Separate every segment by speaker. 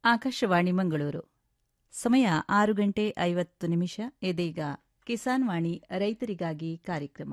Speaker 1: ಆಕಾಶವಾಣಿ ಮಂಗಳೂರು ಸಮಯ ಆರು ಗಂಟೆ ಐವತ್ತು ನಿಮಿಷ ಇದೀಗ ಕಿಸಾನ್ ವಾಣಿ ರೈತರಿಗಾಗಿ ಕಾರ್ಯಕ್ರಮ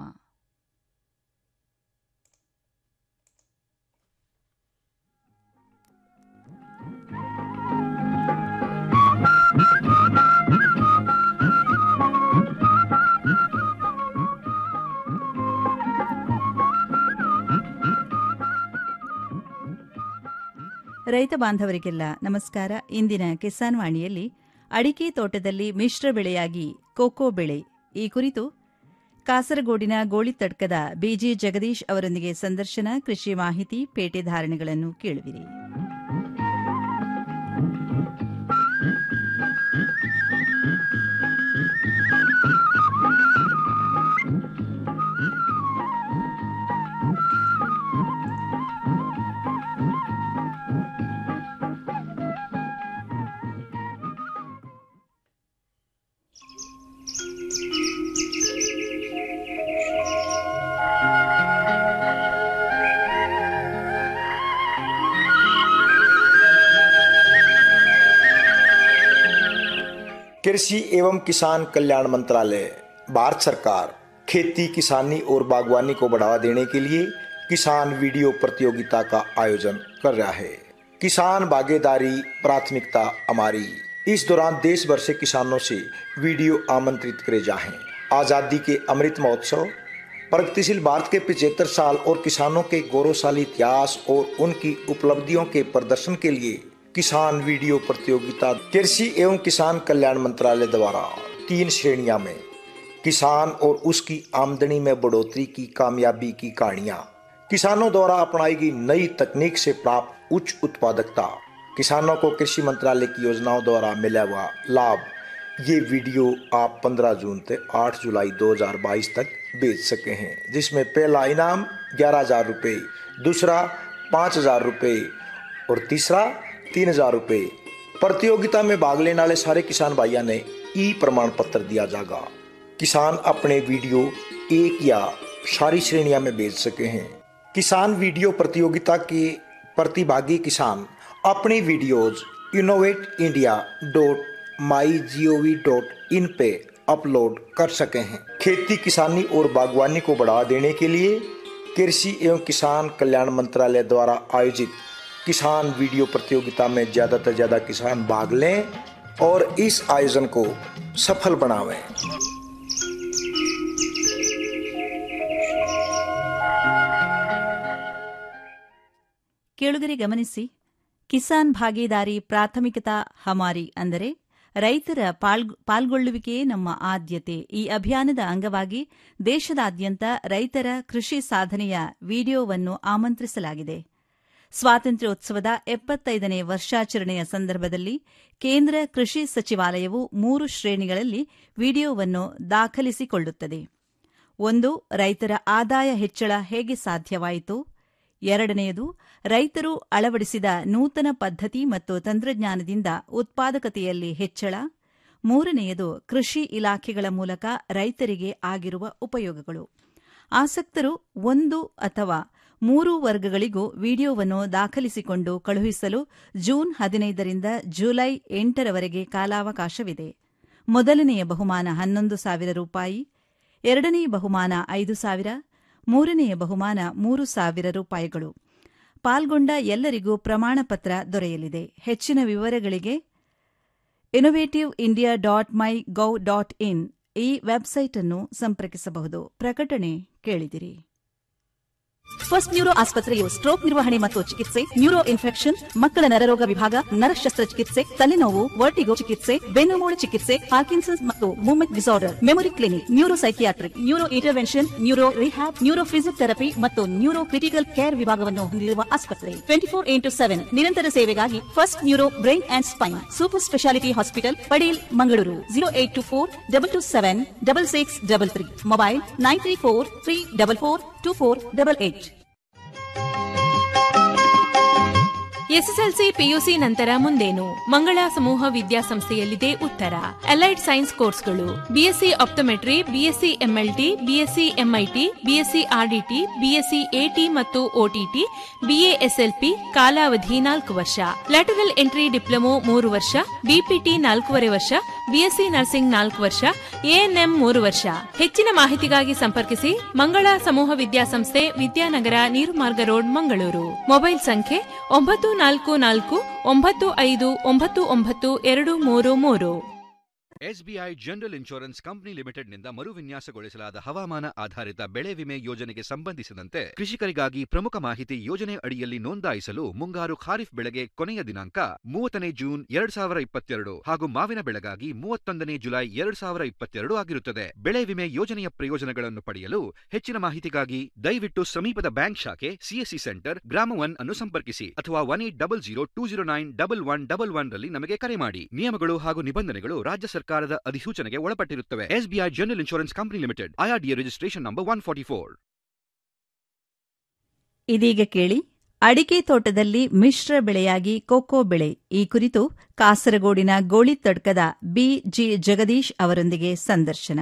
Speaker 1: ರೈತ ಬಾಂಧವರಿಗೆಲ್ಲ ನಮಸ್ಕಾರ ಇಂದಿನ ಕಿಸಾನ್ ವಾಣಿಯಲ್ಲಿ ಅಡಿಕೆ ತೋಟದಲ್ಲಿ ಮಿಶ್ರ ಬೆಳೆಯಾಗಿ ಕೋಕೋ ಬೆಳೆ ಈ ಕುರಿತು ಕಾಸರಗೋಡಿನ ಗೋಳಿತಡ್ಕದ ಬಿಜಿ ಜಗದೀಶ್ ಅವರೊಂದಿಗೆ ಸಂದರ್ಶನ ಕೃಷಿ ಮಾಹಿತಿ ಪೇಟೆ ಧಾರಣೆಗಳನ್ನು ಕೇಳುವಿರಿ
Speaker 2: कृषि एवं किसान कल्याण मंत्रालय भारत सरकार खेती किसानी और बागवानी को बढ़ावा देने के लिए किसान वीडियो प्रतियोगिता का आयोजन कर रहा है किसान भागीदारी प्राथमिकता हमारी इस दौरान देश भर से किसानों से वीडियो आमंत्रित करे जाएं आजादी के अमृत महोत्सव प्रगतिशील भारत के पिछहत्तर साल और किसानों के गौरवशाली इतिहास और उनकी उपलब्धियों के प्रदर्शन के लिए किसान वीडियो प्रतियोगिता कृषि एवं किसान कल्याण मंत्रालय द्वारा तीन श्रेणियां में किसान और उसकी आमदनी में बढ़ोतरी की कामयाबी की कहानियां किसानों द्वारा अपनाई गई नई तकनीक से प्राप्त उच्च उत्पादकता किसानों को कृषि मंत्रालय की योजनाओं द्वारा मिला हुआ लाभ ये वीडियो आप 15 जून से 8 जुलाई 2022 तक बेच सके हैं जिसमें पहला इनाम ग्यारह हजार रुपये दूसरा पाँच हजार रुपये और तीसरा तीन हजार रुपये प्रतियोगिता में भाग लेने वाले सारे किसान भाइयों ने ई प्रमाण पत्र दिया जाएगा किसान अपने वीडियो एक या सारी श्रेणियां में भेज सके हैं किसान वीडियो प्रतियोगिता के प्रतिभागी किसान अपनी videos innovate India dot my G O V dot in पे अपलोड कर सके हैं खेती किसानी और बागवानी को बढ़ावा देने के लिए कृषि एवं किसान कल्याण मंत्रालय द्वारा आयोजित किसान वीडियो प्रतियोगिता में ज्यादा से ज्यादा किसान भाग लें और इस आयोजन को सफल बनावें
Speaker 1: ಕೇಳುಗರೆ ಗಮನಿಸಿ ಕಿಸಾನ್ ಭಾಗೀದಾರಿ ಪ್ರಾಥಮಿಕತಾ ಹಮಾರಿ ಅಂದರೆ ರೈತರ ಪಾಲ್ಗೊಳ್ಳುವಿಕೆಯೇ ನಮ್ಮ ಆದ್ಯತೆ ಈ ಅಭಿಯಾನದ ಅಂಗವಾಗಿ ದೇಶದಾದ್ಯಂತ ರೈತರ ಕೃಷಿ ಸಾಧನೆಯ ವಿಡಿಯೋವನ್ನು ಆಮಂತ್ರಿಸಲಾಗಿದೆ ಸ್ವಾತಂತ್ರ್ಯೋತ್ಸವದ ಎಪ್ಪತ್ತೈದನೇ ವರ್ಷಾಚರಣೆಯ ಸಂದರ್ಭದಲ್ಲಿ ಕೇಂದ್ರ ಕೃಷಿ ಸಚಿವಾಲಯವು ಮೂರು ಶ್ರೇಣಿಗಳಲ್ಲಿ ವಿಡಿಯೋವನ್ನು ದಾಖಲಿಸಿಕೊಳ್ಳುತ್ತದೆ ಒಂದು ರೈತರ ಆದಾಯ ಹೆಚ್ಚಳ ಹೇಗೆ ಸಾಧ್ಯವಾಯಿತು ಎರಡನೆಯದು ರೈತರು ಅಳವಡಿಸಿದ ನೂತನ ಪದ್ಧತಿ ಮತ್ತು ತಂತ್ರಜ್ಞಾನದಿಂದ ಉತ್ಪಾದಕತೆಯಲ್ಲಿ ಹೆಚ್ಚಳ ಮೂರನೆಯದು ಕೃಷಿ ಇಲಾಖೆಗಳ ಮೂಲಕ ರೈತರಿಗೆ ಆಗಿರುವ ಉಪಯೋಗಗಳು ಆಸಕ್ತರು ಒಂದು ಅಥವಾ ಮೂರು ವರ್ಗಗಳಿಗೂ ವಿಡಿಯೋವನ್ನು ದಾಖಲಿಸಿಕೊಂಡು ಕಳುಹಿಸಲು ಜೂನ್ ಹದಿನೈದರಿಂದ ಜುಲೈ ಎಂಟರವರೆಗೆ ಕಾಲಾವಕಾಶವಿದೆ ಮೊದಲನೆಯ ಬಹುಮಾನ ಹನ್ನೊಂದು ಸಾವಿರ ರೂಪಾಯಿ ಎರಡನೇ ಬಹುಮಾನ ಐದು ಸಾವಿರ ಮೂರನೆಯ ಬಹುಮಾನ ಮೂರು ಸಾವಿರ ರೂಪಾಯಿಗಳು ಪಾಲ್ಗೊಂಡ ಎಲ್ಲರಿಗೂ ಪ್ರಮಾಣಪತ್ರ ದೊರೆಯಲಿದೆ ಹೆಚ್ಚಿನ ವಿವರಗಳಿಗೆ innovative India dot my gov dot in ಈ ವೆಬ್ಸೈಟ್ ಅನ್ನು ಸಂಪರ್ಕಿಸಬಹುದು ಪ್ರಕಟಣೆ ಕೇಳಿದಿರಿ
Speaker 3: ಫಸ್ಟ್ ನ್ಯೂರೋ ಆಸ್ಪತ್ರೆಯು ಸ್ಟ್ರೋಕ್ ನಿರ್ವಹಣೆ ಮತ್ತು ಚಿಕಿತ್ಸೆ ನ್ಯೂರೋ ಇನ್ಫೆಕ್ಷನ್ ಮಕ್ಕಳ ನರರೋಗ ವಿಭಾಗ ನರ ಶಸ್ತ್ರಚಿಕಿತ್ಸೆ ತಲೆನೋವು ವರ್ಟಿಗೋ ಚಿಕಿತ್ಸೆ ಬೆನ್ನುಮೂಳೆ ಚಿಕಿತ್ಸೆ ಪಾರ್ಕಿನ್ಸನ್ಸ್ ಮತ್ತು movement disorder memory clinic neuro psychiatric neuro intervention neuro rehab neuro physiotherapy ಮತ್ತು ನ್ಯೂರೋ ಕ್ರಿಟಿಕಲ್ ಕೇರ್ ವಿಭಾಗವನ್ನು ಹೊಂದಿರುವ ಆಸ್ಪತ್ರೆ ಟ್ವೆಂಟಿ ಫೋರ್ ಇಂಟು ಸೆವೆನ್ ನಿರಂತರ ಸೇವೆಗಾಗಿ first neuro brain and spine super speciality hospital Padil Mangaluru zero eight two four double two seven double six double three mobile nine three four three double four two four double eight
Speaker 4: SSLC PUC ನಂತರ ಮುಂದೇನು ಮಂಗಳ ಸಮೂಹ ವಿದ್ಯಾಸಂಸ್ಥೆಯಲ್ಲಿದೆ ಉತ್ತರ allied science ಕೋರ್ಸ್ಗಳು BSc optometry BSc MLT BSc MIT BSc RDT BSc AT ಮತ್ತು OTT BASLP ಕಾಲಾವಧಿ ನಾಲ್ಕು ವರ್ಷ ಲ್ಯಾಟರಲ್ ಎಂಟ್ರಿ ಡಿಪ್ಲೊಮೊ ಮೂರು ವರ್ಷ ಬಿಪಿಟಿ ನಾಲ್ಕೂವರೆ ವರ್ಷ ಬಿಎಸ್ಸಿ ನರ್ಸಿಂಗ್ ನಾಲ್ಕು ವರ್ಷ ಎಎನ್ಎಂ ಮೂರು ವರ್ಷ ಹೆಚ್ಚಿನ ಮಾಹಿತಿಗಾಗಿ ಸಂಪರ್ಕಿಸಿ ಮಂಗಳ ಸಮೂಹ ವಿದ್ಯಾಸಂಸ್ಥೆ ವಿದ್ಯಾನಗರ ನೀರುಮಾರ್ಗ ರೋಡ್ ಮಂಗಳೂರು ಮೊಬೈಲ್ ಸಂಖ್ಯೆ ಒಂಬತ್ತು ನಾಲ್ಕು ನಾಲ್ಕು ಒಂಬತ್ತು ಐದು ಒಂಬತ್ತು ಒಂಬತ್ತು ಎರಡು ಮೂರು ಮೂರು
Speaker 5: ಎಸ್ಬಿಐ ಜನರಲ್ ಇನ್ಶೂರೆನ್ಸ್ ಕಂಪನಿ ಲಿಮಿಟೆಡ್ನಿಂದ ಮರುವಿನ್ಯಾಸಗೊಳಿಸಲಾದ ಹವಾಮಾನ ಆಧಾರಿತ ಬೆಳೆ ವಿಮೆ ಯೋಜನೆಗೆ ಸಂಬಂಧಿಸಿದಂತೆ ಕೃಷಿಕರಿಗಾಗಿ ಪ್ರಮುಖ ಮಾಹಿತಿ ಯೋಜನೆ ಅಡಿಯಲ್ಲಿ ನೋಂದಾಯಿಸಲು ಮುಂಗಾರು ಖಾರಿಫ್ ಬೆಳೆಗೆ ಕೊನೆಯ ದಿನಾಂಕ ಮೂವತ್ತನೇ ಜೂನ್ ಎರಡ್ ಸಾವಿರ ಇಪ್ಪತ್ತೆರಡು ಹಾಗೂ ಮಾವಿನ ಬೆಳೆಗಾಗಿ ಮೂವತ್ತೊಂದನೇ ಜುಲೈ ಎರಡ್ ಸಾವಿರ ಇಪ್ಪತ್ತೆರಡು ಆಗಿರುತ್ತದೆ ಬೆಳೆ ವಿಮೆ ಯೋಜನೆಯ ಪ್ರಯೋಜನಗಳನ್ನು ಪಡೆಯಲು ಹೆಚ್ಚಿನ ಮಾಹಿತಿಗಾಗಿ ದಯವಿಟ್ಟು ಸಮೀಪದ ಬ್ಯಾಂಕ್ ಶಾಖೆ ಸಿಎಸ್ಸಿ ಸೆಂಟರ್ ಗ್ರಾಮ ಒನ್ ಅನ್ನು ಸಂಪರ್ಕಿಸಿ ಅಥವಾ one eight double zero two zero nine double one double one ರಲ್ಲಿ ನಮಗೆ ಕರೆ ಮಾಡಿ ನಿಯಮಗಳು ಹಾಗೂ ನಿಬಂಧನೆಗಳು ರಾಜ್ಯ ಸರ್ಕಾರದ ಅಧಿಸೂಚನೆಗೆ ಒಳಪಟ್ಟಿರುತ್ತವೆ SBI general insurance company limited IRDA registration number one forty four
Speaker 1: ಇದೀಗ ಕೇಳಿ ಅಡಿಕೆ ತೋಟದಲ್ಲಿ ಮಿಶ್ರ ಬೆಳೆಯಾಗಿ ಕೊಕ್ಕೋ ಬೆಳೆ ಈ ಕುರಿತು ಕಾಸರಗೋಡಿನ ಗೋಳಿತಡ್ಕದ ಬಿಜಿ ಜಗದೀಶ್ ಅವರೊಂದಿಗೆ ಸಂದರ್ಶನ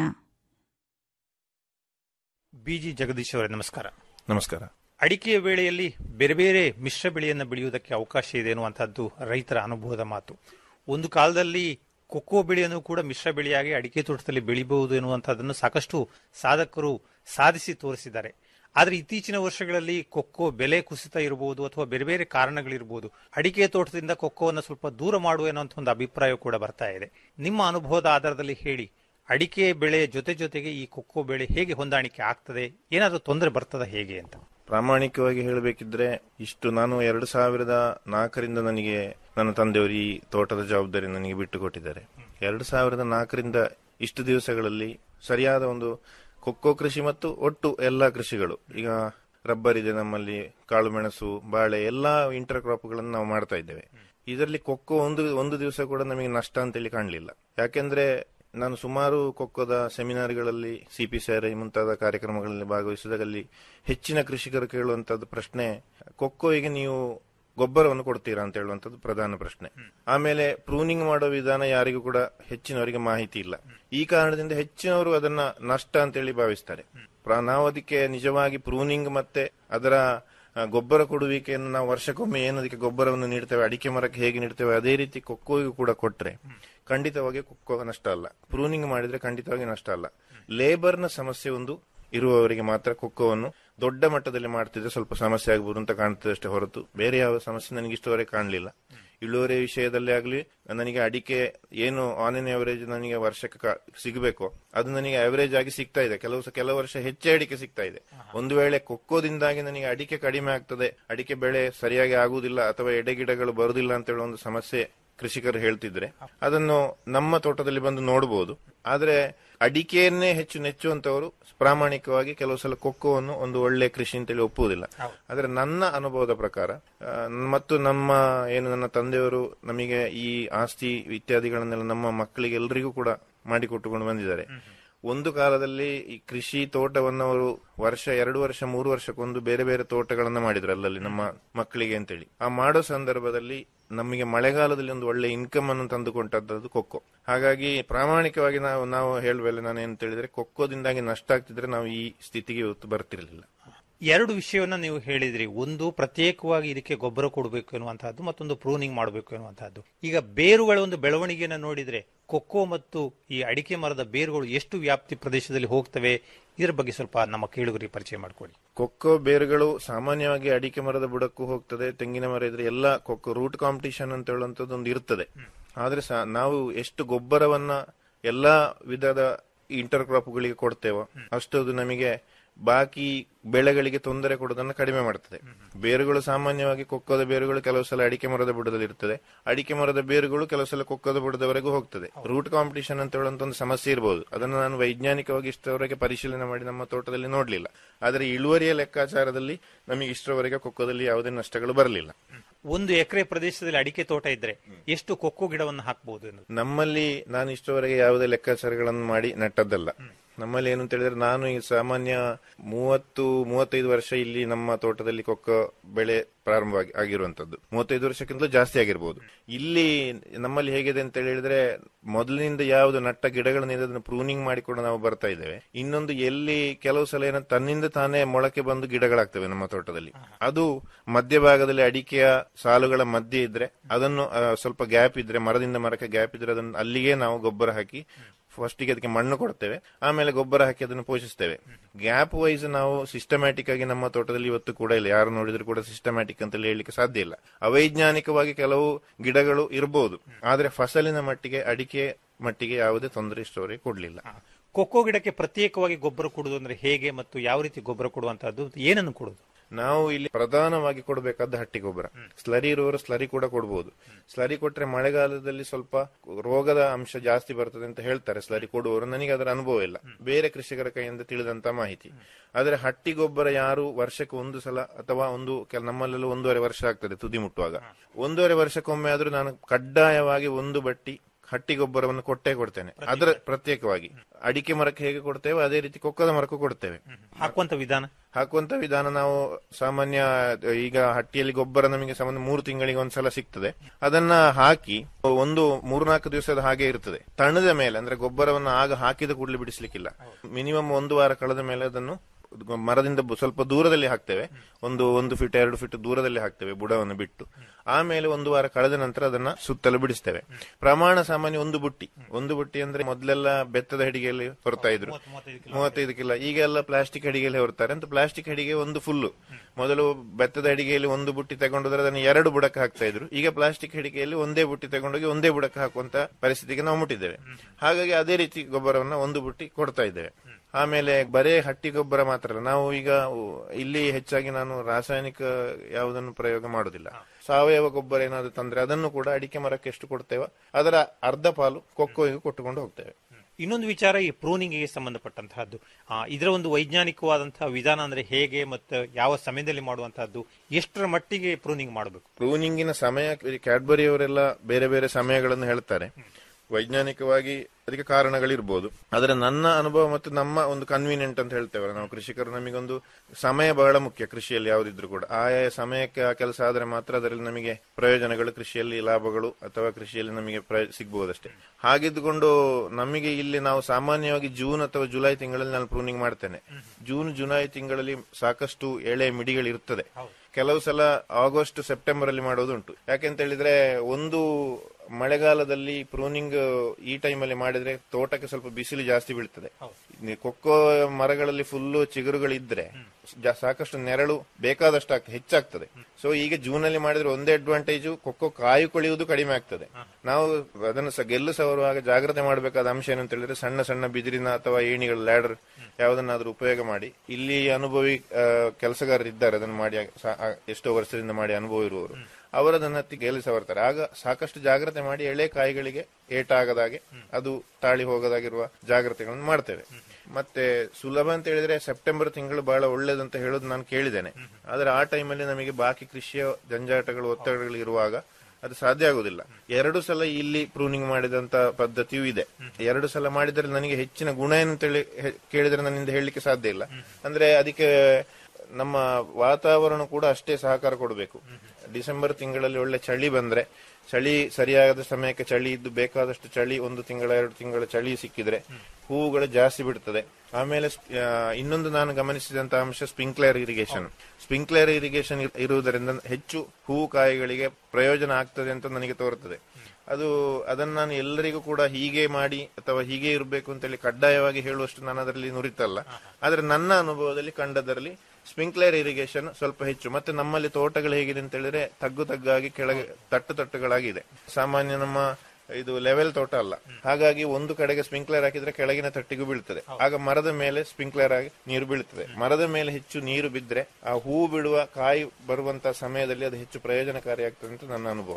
Speaker 6: ಬಿಜಿ ಜಗದೀಶ್ ಅವರೇ ನಮಸ್ಕಾರ
Speaker 7: ನಮಸ್ಕಾರ
Speaker 6: ಅಡಿಕೆಯ ವೇಳೆಯಲ್ಲಿ ಬೇರೆ ಬೇರೆ ಮಿಶ್ರ ಬೆಳೆಯನ್ನು ಬೆಳೆಯುವುದಕ್ಕೆ ಅವಕಾಶ ಇದೆ ಎನ್ನುವಂತಹದ್ದು ರೈತರ ಅನುಭವದ ಮಾತು ಒಂದು ಕಾಲದಲ್ಲಿ ಕೊಕ್ಕೋ ಬೆಳೆಯನ್ನು ಕೂಡ ಮಿಶ್ರ ಬೆಳೆಯಾಗಿ ಅಡಿಕೆ ತೋಟದಲ್ಲಿ ಬೆಳಿಬಹುದು ಎನ್ನುವಂತಹದ್ದನ್ನು ಸಾಕಷ್ಟು ಸಾಧಕರು ಸಾಧಿಸಿ ತೋರಿಸಿದ್ದಾರೆ ಆದರೆ ಇತ್ತೀಚಿನ ವರ್ಷಗಳಲ್ಲಿ ಕೊಕ್ಕೋ ಬೆಲೆ ಕುಸಿತ ಇರಬಹುದು ಅಥವಾ ಬೇರೆ ಬೇರೆ ಕಾರಣಗಳಿರಬಹುದು ಅಡಿಕೆ ತೋಟದಿಂದ ಕೊಕ್ಕೋವನ್ನು ಸ್ವಲ್ಪ ದೂರ ಮಾಡುವ ಎನ್ನುವಂಥ ಒಂದು ಅಭಿಪ್ರಾಯ ಕೂಡ ಬರ್ತಾ ಇದೆ ನಿಮ್ಮ ಅನುಭವದ ಆಧಾರದಲ್ಲಿ ಹೇಳಿ ಅಡಿಕೆ ಬೆಳೆ ಜೊತೆ ಜೊತೆಗೆ ಈ ಕೊಕ್ಕೋ ಬೆಳೆ ಹೇಗೆ ಹೊಂದಾಣಿಕೆ ಆಗ್ತದೆ ಏನಾದರೂ ತೊಂದರೆ ಬರ್ತದ ಹೇಗೆ ಅಂತ
Speaker 7: ಪ್ರಾಮಾಣಿಕವಾಗಿ ಹೇಳಬೇಕಿದ್ರೆ ಇಷ್ಟು ನಾನು ಎರಡು ಸಾವಿರದ ನಾಲ್ಕರಿಂದ ನನಗೆ ನನ್ನ ತಂದೆಯವರು ಈ ತೋಟದ ಜವಾಬ್ದಾರಿ ನನಗೆ ಬಿಟ್ಟು ಕೊಟ್ಟಿದ್ದಾರೆ ಎರಡು ಸಾವಿರದ ನಾಲ್ಕರಿಂದ ಇಷ್ಟು ದಿವಸಗಳಲ್ಲಿ ಸರಿಯಾದ ಒಂದು ಕೊಕ್ಕೋ ಕೃಷಿ ಮತ್ತು ಒಟ್ಟು ಎಲ್ಲಾ ಕೃಷಿಗಳು ಈಗ ರಬ್ಬರ್ ಇದೆ ನಮ್ಮಲ್ಲಿ ಕಾಳುಮೆಣಸು ಬಾಳೆ ಎಲ್ಲಾ ಇಂಟರ್ ಕ್ರಾಪ್ಗಳನ್ನು ನಾವು ಮಾಡ್ತಾ ಇದ್ದೇವೆ ಇದರಲ್ಲಿ ಕೊಕ್ಕೋ ಒಂದು ಒಂದು ದಿವಸ ಕೂಡ ನಮಗೆ ನಷ್ಟ ಅಂತೇಳಿ ಕಾಣಲಿಲ್ಲ ಯಾಕೆಂದ್ರೆ ನಾನು ಸುಮಾರು ಕೊಕ್ಕೋದ ಸೆಮಿನಾರ್ಗಳಲ್ಲಿ ಸಿಪಿಸಿಆರ್ಐ ಮುಂತಾದ ಕಾರ್ಯಕ್ರಮಗಳಲ್ಲಿ ಭಾಗವಹಿಸಿದಾಗಲ್ಲಿ ಹೆಚ್ಚಿನ ಕೃಷಿಕರು ಕೇಳುವಂತದ್ದು ಪ್ರಶ್ನೆ ಕೊಕ್ಕೋಗೆ ನೀವು ಗೊಬ್ಬರವನ್ನು ಕೊಡ್ತೀರಾ ಅಂತ ಹೇಳುವಂತದ್ದು ಪ್ರಧಾನ ಪ್ರಶ್ನೆ ಆಮೇಲೆ ಪ್ರೂನಿಂಗ್ ಮಾಡೋ ವಿಧಾನ ಯಾರಿಗೂ ಕೂಡ ಹೆಚ್ಚಿನವರಿಗೆ ಮಾಹಿತಿ ಇಲ್ಲ ಈ ಕಾರಣದಿಂದ ಹೆಚ್ಚಿನವರು ಅದನ್ನ ನಷ್ಟ ಅಂತೇಳಿ ಭಾವಿಸ್ತಾರೆ ಪ್ರ- ನಾವು ಅದಕ್ಕೆ ನಿಜವಾಗಿ ಪ್ರೂನಿಂಗ್ ಮತ್ತೆ ಅದರ ಆ, ಗೊಬ್ಬರ ಕೊಡುವಿಕೆಯನ್ನು ನಾವು ವರ್ಷಕ್ಕೊಮ್ಮೆ ಏನು ಅದಕ್ಕೆ ಗೊಬ್ಬರವನ್ನು ನೀಡ್ತೇವೆ ಅಡಿಕೆ ಮರಕ್ಕೆ ಹೇಗೆ ನೀಡ್ತೇವೆ ಅದೇ ರೀತಿ ಕೊಕ್ಕೋಗೂ ಕೂಡ ಕೊಟ್ರೆ ಖಂಡಿತವಾಗಿ ಕೊಕ್ಕೋ ನಷ್ಟ ಅಲ್ಲ ಪ್ರೂನಿಂಗ್ ಮಾಡಿದ್ರೆ ಖಂಡಿತವಾಗಿ ನಷ್ಟ ಅಲ್ಲ ಲೇಬರ್ನ ಸಮಸ್ಯೆ ಒಂದು ಇರುವವರಿಗೆ ಮಾತ್ರ ಕೊಕ್ಕೋವನ್ನು ದೊಡ್ಡ ಮಟ್ಟದಲ್ಲಿ ಮಾಡ್ತಿದ್ರೆ ಸ್ವಲ್ಪ ಸಮಸ್ಯೆ ಆಗಬಹುದು ಅಂತ ಕಾಣ್ತದೆ ಅಷ್ಟೇ ಹೊರತು ಬೇರೆ ಯಾವ ಸಮಸ್ಯೆ ನನಗೆ ಇಷ್ಟವರೆಗೆ ಕಾಣಲಿಲ್ಲ ಇಳುವರಿ ವಿಷಯದಲ್ಲಿ ಆಗಲಿ ನನಗೆ ಅಡಿಕೆ ಏನು ಆನ್ ಎನ್ ಅವರೇಜ್ ನನಗೆ ವರ್ಷಕ್ಕೆ ಕ- ಸಿಗಬೇಕು ಅದು ನನಗೆ ಅವರೇಜ್ ಆಗಿ ಸಿಗ್ತಾ ಇದೆ ಕೆಲವು ಸ- ಕೆಲವು ವರ್ಷ ಹೆಚ್ಚೇ ಅಡಿಕೆ ಸಿಗ್ತಾ ಇದೆ ಒಂದು ವೇಳೆ ಕೊಕ್ಕೋದಿಂದಾಗಿ ನನಗೆ ಅಡಿಕೆ ಕಡಿಮೆ ಆಗ್ತದೆ ಅಡಿಕೆ ಬೆಳೆ ಸರಿಯಾಗಿ ಆಗುವುದಿಲ್ಲ ಅಥವಾ ಎಡೆಗಿಡಗಳು ಬರುವುದಿಲ್ಲ ಅಂತ ಹೇಳೋ ಒಂದು ಸಮಸ್ಯೆ ಕೃಷಿಕರು ಹೇಳ್ತಿದ್ರೆ ಅದನ್ನು ನಮ್ಮ ತೋಟದಲ್ಲಿ ಬಂದು ನೋಡಬಹುದು ಆದ್ರೆ ಅಡಿಕೆಯನ್ನೇ ಹೆಚ್ಚು ನೆಚ್ಚುವಂತವರು ಪ್ರಾಮಾಣಿಕವಾಗಿ ಕೆಲವು ಸಲ ಕೊಕ್ಕೋವನ್ನು ಒಂದು ಒಳ್ಳೆ ಕೃಷಿ ಅಂತೇಳಿ ಒಪ್ಪುವುದಿಲ್ಲ ಆದ್ರೆ ನನ್ನ ಅನುಭವದ ಪ್ರಕಾರ ಆ, ಮತ್ತು ನಮ್ಮ ಏನು ನನ್ನ ತಂದೆಯವರು ನಮಗೆ ಈ ಆಸ್ತಿ ಇತ್ಯಾದಿಗಳನ್ನೆಲ್ಲ ನಮ್ಮ ಮಕ್ಕಳಿಗೆ ಎಲ್ರಿಗೂ ಕೂಡ ಮಾಡಿಕೊಟ್ಟುಕೊಂಡು ಬಂದಿದ್ದಾರೆ ಒಂದು ಕಾಲದಲ್ಲಿ ಈ ಕೃಷಿ ತೋಟವನ್ನು ಅವರು ವರ್ಷ ಎರಡು ವರ್ಷ ಮೂರು ವರ್ಷಕ್ಕೊಂದು ಬೇರೆ ಬೇರೆ ತೋಟಗಳನ್ನ ಮಾಡಿದ್ರು ಅಲ್ಲಲ್ಲಿ ನಮ್ಮ ಮಕ್ಕಳಿಗೆ ಅಂತೇಳಿ ಆ ಮಾಡೋ ಸಂದರ್ಭದಲ್ಲಿ ನಮಗೆ ಮಳೆಗಾಲದಲ್ಲಿ ಒಂದು ಒಳ್ಳೆ ಇನ್ಕಮ್ ಅನ್ನು ತಂದುಕೊಂಡದ್ದು ಕೊಕ್ಕೋ ಹಾಗಾಗಿ ಪ್ರಾಮಾಣಿಕವಾಗಿ ನಾವು ನಾವು ಹೇಳುವಲ್ಲ ನಾನು ಏನು ಹೇಳಿದ್ರೆ ಕೊಕ್ಕೋದಿಂದಾಗಿ ನಷ್ಟ ಆಗ್ತಿದ್ರೆ ನಾವು ಈ ಸ್ಥಿತಿಗೆ ಇವತ್ತು ಬರ್ತಿರ್ಲಿಲ್ಲ
Speaker 6: ಎರಡು ವಿಷಯವನ್ನ ನೀವು ಹೇಳಿದ್ರಿ ಒಂದು ಪ್ರತ್ಯೇಕವಾಗಿ ಇದಕ್ಕೆ ಗೊಬ್ಬರ ಕೊಡಬೇಕು ಎನ್ನುವಂತಹದ್ದು ಮತ್ತೊಂದು ಪ್ರೂನಿಂಗ್ ಮಾಡಬೇಕು ಎನ್ನುವಂತಹದ್ದು ಈಗ ಬೇರುಗಳ ಒಂದು ಬೆಳವಣಿಗೆಯನ್ನು ನೋಡಿದ್ರೆ ಕೊಕ್ಕೋ ಮತ್ತು ಈ ಅಡಿಕೆ ಮರದ ಬೇರುಗಳು ಎಷ್ಟು ವ್ಯಾಪ್ತಿ ಪ್ರದೇಶದಲ್ಲಿ ಹೋಗ್ತವೆ ಇದರ ಬಗ್ಗೆ ಸ್ವಲ್ಪ ನಮ್ಮ ಕೇಳುಗರಿಗೆ ಪರಿಚಯ ಮಾಡಿಕೊಡಿ
Speaker 7: ಕೊಕ್ಕೋ ಬೇರುಗಳು ಸಾಮಾನ್ಯವಾಗಿ ಅಡಿಕೆ ಮರದ ಬುಡಕ್ಕೂ ಹೋಗ್ತದೆ ತೆಂಗಿನ ಮರ ಇದ್ರೆ ಎಲ್ಲ ಕೊಕ್ಕೋ ರೂಟ್ ಕಾಂಪಿಟಿಷನ್ ಅಂತ ಹೇಳುವಂತದ್ದು ಒಂದು ಇರ್ತದೆ ಆದ್ರೆ ಸಹ ನಾವು ಎಷ್ಟು ಗೊಬ್ಬರವನ್ನ ಎಲ್ಲಾ ವಿಧದ ಇಂಟರ್ ಕ್ರಾಪ್ಗಳಿಗೆ ಕೊಡ್ತೇವೋ ಅಷ್ಟು ಅದು ನಮಗೆ ಬಾಕಿ ಬೆಳೆಗಳಿಗೆ ತೊಂದರೆ ಕೊಡೋದನ್ನ ಕಡಿಮೆ ಮಾಡ್ತದೆ ಬೇರುಗಳು ಸಾಮಾನ್ಯವಾಗಿ ಕೊಕ್ಕದ ಬೇರುಗಳು ಕೆಲವು ಸಲ ಅಡಿಕೆ ಮರದ ಬುಡದಲ್ಲಿ ಇರ್ತದೆ ಅಡಿಕೆ ಮರದ ಬೇರುಗಳು ಕೆಲವು ಸಲ ಕೊಕ್ಕದ ಬುಡದವರೆಗೂ ಹೋಗ್ತದೆ ರೂಟ್ ಕಾಂಪಿಟಿಷನ್ ಅಂತ ಹೇಳುವಂತ ಒಂದು ಸಮಸ್ಯೆ ಇರಬಹುದು ಅದನ್ನು ನಾನು ವೈಜ್ಞಾನಿಕವಾಗಿ ಇಷ್ಟರವರೆಗೆ ಪರಿಶೀಲನೆ ಮಾಡಿ ನಮ್ಮ ತೋಟದಲ್ಲಿ ನೋಡ್ಲಿಲ್ಲ ಆದರೆ ಇಳುವರಿಯ ಲೆಕ್ಕಾಚಾರದಲ್ಲಿ ನಮಗೆ ಇಷ್ಟರವರೆಗೆ ಕೊಕ್ಕದಲ್ಲಿ ಯಾವುದೇ ನಷ್ಟಗಳು ಬರಲಿಲ್ಲ
Speaker 6: ಒಂದು ಎಕರೆ ಪ್ರದೇಶದಲ್ಲಿ ಅಡಿಕೆ ತೋಟ ಇದ್ರೆ ಎಷ್ಟು ಕೊಕ್ಕೋ ಗಿಡವನ್ನು ಹಾಕಬಹುದು ಎನ್ನುವುದು
Speaker 7: ನಮ್ಮಲ್ಲಿ ನಾನು ಇಷ್ಟವರೆಗೆ ಯಾವುದೇ ಲೆಕ್ಕಾಚಾರಗಳನ್ನು ಮಾಡಿ ನೆಟ್ಟದ್ದಲ್ಲ ನಮ್ಮಲ್ಲಿ ಏನು ಅಂತ ಹೇಳಿದ್ರೆ ನಾನು ಈ ಸಾಮಾನ್ಯ ಮೂವತ್ತು ಮೂವತ್ತೈದು ವರ್ಷ ಇಲ್ಲಿ ನಮ್ಮ ತೋಟದಲ್ಲಿ ಕೊಕ್ಕೋ ಬೆಳೆ ಪ್ರಾರಂಭ ಆಗಿ- ಆಗಿರುವಂತದ್ದು ಮೂವತ್ತೈದು ವರ್ಷಕ್ಕಿಂತಲೂ ಜಾಸ್ತಿ ಆಗಿರ್ಬೋದು ಇಲ್ಲಿ ನಮ್ಮಲ್ಲಿ ಹೇಗಿದೆ ಅಂತ ಹೇಳಿದ್ರೆ ಮೊದಲಿನಿಂದ ಯಾವುದು ನಟ್ಟ ಗಿಡಗಳನ್ನಿದೆ ಅದನ್ನು ಪ್ರೂನಿಂಗ್ ಮಾಡಿಕೊಂಡು ನಾವು ಬರ್ತಾ ಇದ್ದೇವೆ ಇನ್ನೊಂದು ಎಲ್ಲಿ ಕೆಲವು ಸಲ ಏನೋ ತನ್ನಿಂದ ತಾನೇ ಮೊಳಕೆ ಬಂದು ಗಿಡಗಳಾಗ್ತವೆ ನಮ್ಮ ತೋಟದಲ್ಲಿ ಅದು ಮಧ್ಯಭಾಗದಲ್ಲಿ ಅಡಿಕೆಯ ಸಾಲುಗಳ ಮಧ್ಯೆ ಇದ್ರೆ ಅದನ್ನು ಆ, ಸ್ವಲ್ಪ ಗ್ಯಾಪ್ ಇದ್ರೆ ಮರದಿಂದ ಮರಕ್ಕೆ ಗ್ಯಾಪ್ ಇದ್ರೆ ಅದನ್ನು ಅಲ್ಲಿಗೆ ನಾವು ಗೊಬ್ಬರ ಹಾಕಿ ಫಸ್ಟಿಗೆ ಅದಕ್ಕೆ ಮಣ್ಣು ಕೊಡ್ತೇವೆ ಆಮೇಲೆ ಗೊಬ್ಬರ ಹಾಕಿ ಅದನ್ನು ಪೋಷಿಸ್ತೇವೆ ಗ್ಯಾಪ್ ವೈಸ್ ನಾವು ಸಿಸ್ಟಮ್ಯಾಟಿಕ್ ಆಗಿ ನಮ್ಮ ತೋಟದಲ್ಲಿ ಇವತ್ತು ಕೂಡ ಇಲ್ಲ ಯಾರು ನೋಡಿದ್ರು ಕೂಡ ಸಿಸ್ಟಮ್ಯಾಟಿಕ್ ಅಂತ ಹೇಳಲಿಕ್ಕೆ ಸಾಧ್ಯ ಇಲ್ಲ ಅವೈಜ್ಞಾನಿಕವಾಗಿ ಕೆಲವು ಗಿಡಗಳು ಇರಬಹುದು ಆದ್ರೆ ಫಸಲಿನ ಮಟ್ಟಿಗೆ ಅಡಿಕೆ ಮಟ್ಟಿಗೆ ಯಾವುದೇ ತೊಂದರೆ ಇಷ್ಟವರೆಗೆ ಕೊಡ್ಲಿಲ್ಲ
Speaker 6: ಕೊಕ್ಕೋ ಗಿಡಕ್ಕೆ ಪ್ರತ್ಯೇಕವಾಗಿ ಗೊಬ್ಬರ ಕೊಡುವುದು ಅಂದ್ರೆ ಹೇಗೆ ಮತ್ತು ಯಾವ ರೀತಿ ಗೊಬ್ಬರ ಕೊಡುವಂತಹದ್ದು ಏನನ್ನು ಕೊಡುವುದು
Speaker 7: ನಾವು ಇಲ್ಲಿ ಪ್ರಧಾನವಾಗಿ ಕೊಡಬೇಕಾದ ಹಟ್ಟಿ ಗೊಬ್ಬರ ಸ್ಲರಿ ಇರುವವರು ಸ್ಲರಿ ಕೂಡ ಕೊಡಬಹುದು ಸ್ಲರಿ ಕೊಟ್ರೆ ಮಳೆಗಾಲದಲ್ಲಿ ಸ್ವಲ್ಪ ರೋಗದ ಅಂಶ ಜಾಸ್ತಿ ಬರ್ತದೆ ಅಂತ ಹೇಳ್ತಾರೆ ಸ್ಲರಿ ಕೊಡುವವರು ನನಗೆ ಅದರ ಅನುಭವ ಇಲ್ಲ ಬೇರೆ ಕೃಷಿಕರ ಕೈಯಿಂದ ತಿಳಿದಂತ ಮಾಹಿತಿ ಆದ್ರೆ ಹಟ್ಟಿ ಗೊಬ್ಬರ ಯಾರು ವರ್ಷಕ್ಕೆ ಒಂದು ಸಲ ಅಥವಾ ಒಂದು ಕೆಲ ನಮ್ಮಲ್ಲೆಲ್ಲ ಒಂದೂವರೆ ವರ್ಷ ಆಗ್ತದೆ ತುದಿ ಮುಟ್ಟುವಾಗ ಒಂದೂವರೆ ವರ್ಷಕ್ಕೊಮ್ಮೆ ಆದ್ರೂ ನಾನು ಕಡ್ಡಾಯವಾಗಿ ಒಂದು ಬಟ್ಟಿ ಹಟ್ಟಿ ಗೊಬ್ಬರವನ್ನು ಕೊಟ್ಟೇ ಕೊಡ್ತೇನೆ ಅದರ ಪ್ರತ್ಯೇಕವಾಗಿ ಅಡಿಕೆ ಮರಕ್ಕೆ ಹೇಗೆ ಕೊಡ್ತೇವೆ ಅದೇ ರೀತಿ ಕೊಕ್ಕದ ಮರಕ್ಕೂ ಕೊಡ್ತೇವೆ
Speaker 6: ಹಾಕುವಂತ ವಿಧಾನ
Speaker 7: ಹಾಕುವಂತ ವಿಧಾನ ನಾವು ಸಾಮಾನ್ಯ ಈಗ ಹಟ್ಟಿಯಲ್ಲಿ ಗೊಬ್ಬರ ನಮಗೆ ಸಾಮಾನ್ಯ ಮೂರು ತಿಂಗಳಿಗೆ ಒಂದ್ಸಲ ಸಿಗ್ತದೆ ಅದನ್ನ ಹಾಕಿ ಒಂದು ಮೂರ್ನಾಲ್ಕು ದಿವಸದ ಹಾಗೆ ಇರ್ತದೆ ತಣ್ಣದ ಮೇಲೆ ಅಂದ್ರೆ ಗೊಬ್ಬರವನ್ನು ಆಗ ಹಾಕಿದ ಕೂಡಲೇ ಬಿಡಿಸ್ಲಿಕ್ಕಿಲ್ಲ ಮಿನಿಮಮ್ ಒಂದು ವಾರ ಕಳೆದ ಮೇಲೆ ಅದನ್ನು ಮರದಿಂದ ಬ- ಸ್ವಲ್ಪ ದೂರದಲ್ಲಿ ಹಾಕ್ತೇವೆ ಒಂದು ಒಂದು ಫೀಟ್ ಎರಡು ಫೀಟ್ ದೂರದಲ್ಲಿ ಹಾಕ್ತೇವೆ ಬುಡವನ್ನು ಬಿಟ್ಟು ಆಮೇಲೆ ಒಂದು ವಾರ ಕಳೆದ ನಂತರ ಅದನ್ನ ಸುತ್ತಲೂ ಬಿಡಿಸ್ತೇವೆ ಪ್ರಮಾಣ ಸಾಮಾನ್ಯ ಒಂದು ಬುಟ್ಟಿ ಒಂದು ಬುಟ್ಟಿ ಅಂದ್ರೆ ಮೊದಲೆಲ್ಲ ಬೆತ್ತದ ಅಡಿಗೆಯಲ್ಲಿ ಹೊರತಾ ಇದ್ರು ಮೂವತ್ತೈದು ಕಿಲೋ ಈಗ ಎಲ್ಲ ಪ್ಲಾಸ್ಟಿಕ್ ಅಡಿಗೆಯಲ್ಲಿ ಹೊರ್ತಾರೆ ಅಂತ ಪ್ಲಾಸ್ಟಿಕ್ ಅಡಿಗೆ ಒಂದು ಫುಲ್ಲು ಮೊದಲು ಬೆತ್ತದ ಅಡಿಗೆಯಲ್ಲಿ ಒಂದು ಬುಟ್ಟಿ ತಗೊಂಡೋದ್ರೆ ಅದನ್ನು ಎರಡು ಬುಡಕ್ಕೆ ಹಾಕ್ತಾ ಇದ್ರು ಈಗ ಪ್ಲಾಸ್ಟಿಕ್ ಅಡಿಗೆಯಲ್ಲಿ ಒಂದೇ ಬುಟ್ಟಿ ತಗೊಂಡೋಗಿ ಒಂದೇ ಬುಡಕ್ಕೆ ಹಾಕುವಂತ ಪರಿಸ್ಥಿತಿಗೆ ನಾವು ಮುಟ್ಟಿದ್ದೇವೆ ಹಾಗಾಗಿ ಅದೇ ರೀತಿ ಗೊಬ್ಬರವನ್ನ ಒಂದು ಬುಟ್ಟಿ ಕೊಡ್ತಾ ಇದ್ದೇವೆ ಆಮೇಲೆ ಬರೇ ಹಟ್ಟಿ ಗೊಬ್ಬರ ಮಾತ್ರ ಅಲ್ಲ ನಾವು ಈಗ ಇಲ್ಲಿ ಹೆಚ್ಚಾಗಿ ನಾನು ರಾಸಾಯನಿಕ ಯಾವುದನ್ನು ಪ್ರಯೋಗ ಮಾಡುದಿಲ್ಲ ಸಾವಯವ ಗೊಬ್ಬರ ಏನಾದ್ರು ತಂದ್ರೆ ಅದನ್ನು ಕೂಡ ಅಡಿಕೆ ಮರಕ್ಕೆ ಎಷ್ಟು ಕೊಡ್ತೇವೆ ಅದರ ಅರ್ಧ ಪಾಲು ಕೊಕ್ಕೋಗೆ ಕೊಟ್ಟುಕೊಂಡು ಹೋಗ್ತೇವೆ
Speaker 6: ಇನ್ನೊಂದು ವಿಚಾರ ಈ ಪ್ರೂನಿಂಗ್ಗೆ ಸಂಬಂಧಪಟ್ಟಂತಹದ್ದು ಆ, ಇದರ ಒಂದು ವೈಜ್ಞಾನಿಕವಾದಂತಹ ವಿಧಾನ ಅಂದ್ರೆ ಹೇಗೆ ಮತ್ತು ಯಾವ ಸಮಯದಲ್ಲಿ ಮಾಡುವಂತಹದ್ದು ಎಷ್ಟರ ಮಟ್ಟಿಗೆ ಪ್ರೂನಿಂಗ್ ಮಾಡಬೇಕು
Speaker 7: ಪ್ರೂನಿಂಗಿನ ಸಮಯ ಕ್ಯಾಡ್ಬರಿ ಅವರೆಲ್ಲ ಬೇರೆ ಬೇರೆ ಸಮಯಗಳನ್ನು ಹೇಳ್ತಾರೆ ವೈಜ್ಞಾನಿಕವಾಗಿ ಅದಕ್ಕೆ ಕಾರಣಗಳಿರ್ಬೋದು ಆದ್ರೆ ನನ್ನ ಅನುಭವ ಮತ್ತು ನಮ್ಮ ಒಂದು ಕನ್ವೀನಿಯಂಟ್ ಅಂತ ಹೇಳ್ತೇವಲ್ಲ ನಾವು ಕೃಷಿಕರು ನಮಗೊಂದು ಸಮಯ ಬಹಳ ಮುಖ್ಯ ಕೃಷಿಯಲ್ಲಿ ಯಾವುದಿದ್ರು ಕೂಡ ಆಯಾ ಸಮಯಕ್ಕೆ ಆ ಕೆಲಸ ಆದ್ರೆ ಮಾತ್ರ ಅದರಲ್ಲಿ ನಮಗೆ ಪ್ರಯೋಜನಗಳು ಕೃಷಿಯಲ್ಲಿ ಲಾಭಗಳು ಅಥವಾ ಕೃಷಿಯಲ್ಲಿ ನಮಗೆ ಪ್ರಯ- ಸಿಗ್ಬಹುದಷ್ಟೇ ಹಾಗಿದ್ದುಕೊಂಡು ನಮಗೆ ಇಲ್ಲಿ ನಾವು ಸಾಮಾನ್ಯವಾಗಿ ಜೂನ್ ಅಥವಾ ಜುಲೈ ತಿಂಗಳಲ್ಲಿ ನಾನು ಪ್ರೂನಿಂಗ್ ಮಾಡ್ತೇನೆ ಜೂನ್ ಜುಲೈ ತಿಂಗಳಲ್ಲಿ ಸಾಕಷ್ಟು ಎಳೆ ಮಿಡಿಗಳು ಇರ್ತದೆ ಕೆಲವು ಸಲ ಆಗಸ್ಟ್ ಸೆಪ್ಟೆಂಬರ್ ಅಲ್ಲಿ ಮಾಡೋದುಂಟು ಯಾಕೆಂತ ಹೇಳಿದ್ರೆ ಒಂದು ಮಳೆಗಾಲದಲ್ಲಿ ಪ್ರೂನಿಂಗ್ ಈ ಟೈಮಲ್ಲಿ ಮಾಡಿದ್ರೆ ತೋಟಕ್ಕೆ ಸ್ವಲ್ಪ ಬಿಸಿಲು ಜಾಸ್ತಿ ಬೀಳ್ತದೆ ಈ ಕೊಕ್ಕೋ ಮರಗಳಲ್ಲಿ ಫುಲ್ಲು ಚಿಗುರುಗಳಿದ್ರೆ ಜಾ- ಸಾಕಷ್ಟು ನೆರಳು ಬೇಕಾದಷ್ಟು ಆಗ್ತದೆ ಹೆಚ್ಚಾಗ್ತದೆ ಸೊ ಈಗ ಜೂನ್ ಅಲ್ಲಿ ಮಾಡಿದ್ರೆ ಒಂದೇ ಅಡ್ವಾಂಟೇಜು ಕೊಕ್ಕೋ ಕಾಯಿ ಕೊಳೆಯುವುದು ಕಡಿಮೆ ಆಗ್ತದೆ ನಾವು ಅದನ್ನು ಸಹ ಗೆಲ್ಲು ಸವರುವಾಗ ಜಾಗ್ರತೆ ಮಾಡಬೇಕಾದ ಅಂಶ ಏನು ಅಂತ ಹೇಳಿದ್ರೆ ಸಣ್ಣ ಸಣ್ಣ ಬಿದಿರಿನ ಅಥವಾ ಏಣಿಗಳ ಲ್ಯಾಡರ್ ಯಾವುದನ್ನಾದ್ರೂ ಉಪಯೋಗ ಮಾಡಿ ಇಲ್ಲಿ ಅನುಭವಿ ಆ, ಕೆಲಸಗಾರರು ಇದ್ದಾರೆ ಅದನ್ನು ಮಾಡಿ ಸಾ- ಆ, ಎಷ್ಟೋ ವರ್ಷದಿಂದ ಮಾಡಿ ಅನುಭವ ಇರುವವರು ಅವರದನ್ನ ಹತ್ತಿ ಗೆಲ್ಲಿ ಸವರ್ತಾರೆ ಆಗ ಸಾಕಷ್ಟು ಜಾಗ್ರತೆ ಮಾಡಿ ಎಳೆ ಕಾಯಿಗಳಿಗೆ ಏಟಾಗದಾಗೆ ಅದು ತಾಳಿ ಹೋಗದಾಗಿರುವ ಜಾಗ್ರತೆಗಳನ್ನು ಮಾಡ್ತೇವೆ ಮತ್ತೆ ಸುಲಭ ಅಂತ ಹೇಳಿದ್ರೆ ಸೆಪ್ಟೆಂಬರ್ ತಿಂಗಳು ಬಹಳ ಒಳ್ಳೇದಂತ ಹೇಳೋದು ನಾನು ಕೇಳಿದ್ದೇನೆ ಆದ್ರೆ ಆ ಟೈಮಲ್ಲಿ ನಮಗೆ ಬಾಕಿ ಕೃಷಿಯ ಜಂಜಾಟಗಳು ಒತ್ತಡಗಳು ಇರುವಾಗ ಅದು ಸಾಧ್ಯ ಆಗುದಿಲ್ಲ ಎರಡು ಸಲ ಇಲ್ಲಿ ಪ್ರೂನಿಂಗ್ ಮಾಡಿದಂತ ಪದ್ಧತಿಯೂ ಇದೆ ಎರಡು ಸಲ ಮಾಡಿದರೆ ನನಗೆ ಹೆಚ್ಚಿನ ಗುಣ ಏನಂತೇಳಿ ಹೆ- ಕೇಳಿದ್ರೆ ನನ್ನಿಂದ ಹೇಳಲಿಕ್ಕೆ ಸಾಧ್ಯ ಇಲ್ಲ ಅಂದ್ರೆ ಅದಕ್ಕೆ ನಮ್ಮ ವಾತಾವರಣ ಕೂಡ ಅಷ್ಟೇ ಸಹಕಾರ ಕೊಡಬೇಕು ಡಿಸೆಂಬರ್ ತಿಂಗಳಲ್ಲಿ ಒಳ್ಳೆ ಚಳಿ ಬಂದ್ರೆ ಚಳಿ ಸರಿಯಾದ ಸಮಯಕ್ಕೆ ಚಳಿ ಇದ್ದು ಬೇಕಾದಷ್ಟು ಚಳಿ ಒಂದು ತಿಂಗಳ ಎರಡು ತಿಂಗಳ ಚಳಿ ಸಿಕ್ಕಿದ್ರೆ ಹೂವುಗಳು ಜಾಸ್ತಿ ಬಿಡ್ತದೆ ಆಮೇಲೆ ಸ್ಪ್- ಆ, ಇನ್ನೊಂದು ನಾನು ಗಮನಿಸಿದಂತ ಅಂಶ ಸ್ಪ್ರಿಂಕ್ಲರ್ ಇರಿಗೇಷನ್ ಸ್ಪ್ರಿಂಕ್ಲರ್ ಇರಿಗೇಷನ್ ಇರುವುದರಿಂದ ಹೆಚ್ಚು ಹೂವು ಕಾಯಿಗಳಿಗೆ ಪ್ರಯೋಜನ ಆಗ್ತದೆ ಅಂತ ನನಗೆ ತೋರುತ್ತದೆ ಅದು ಅದನ್ನ ನಾನು ಎಲ್ಲರಿಗೂ ಕೂಡ ಹೀಗೆ ಮಾಡಿ ಅಥವಾ ಹೀಗೆ ಇರಬೇಕು ಅಂತೇಳಿ ಕಡ್ಡಾಯವಾಗಿ ಹೇಳುವಷ್ಟು ನಾನು ಅದರಲ್ಲಿ ನುರಿತಲ್ಲ ಆದ್ರೆ ನನ್ನ ಅನುಭವದಲ್ಲಿ ಕಂಡದರಲ್ಲಿ ಸ್ಪ್ರಿಂಕ್ಲರ್ ಇರಿಗೇಷನ್ ಸ್ವಲ್ಪ ಹೆಚ್ಚು ಮತ್ತೆ ನಮ್ಮಲ್ಲಿ ತೋಟಗಳು ಹೇಗಿದೆ ಅಂತ ಹೇಳಿದ್ರೆ ತಗ್ಗು ತಗ್ಗಾಗಿ ಕೆಳಗೆ ತಟ್ಟು ತಟ್ಟುಗಳಾಗಿದೆ ಸಾಮಾನ್ಯ ನಮ್ಮ ಇದು ಲೆವೆಲ್ ತೋಟ ಅಲ್ಲ ಹಾಗಾಗಿ ಒಂದು ಕಡೆಗೆ ಸ್ಪ್ರಿಂಕ್ಲರ್ ಹಾಕಿದ್ರೆ ಕೆಳಗಿನ ತಟ್ಟಿಗೂ ಬೀಳ್ತದೆ ಆಗ ಮರದ ಮೇಲೆ ಸ್ಪ್ರಿಂಕ್ಲರ್ ಆಗಿ ನೀರು ಬೀಳ್ತದೆ ಮರದ ಮೇಲೆ ಹೆಚ್ಚು ನೀರು ಬಿದ್ರೆ ಆ ಹೂ ಬಿಡುವ ಕಾಯಿ ಬರುವಂತ ಸಮಯದಲ್ಲಿ ಅದು ಹೆಚ್ಚು ಪ್ರಯೋಜನಕಾರಿ ಆಗ್ತದೆ ಅಂತ ನನ್ನ ಅನುಭವ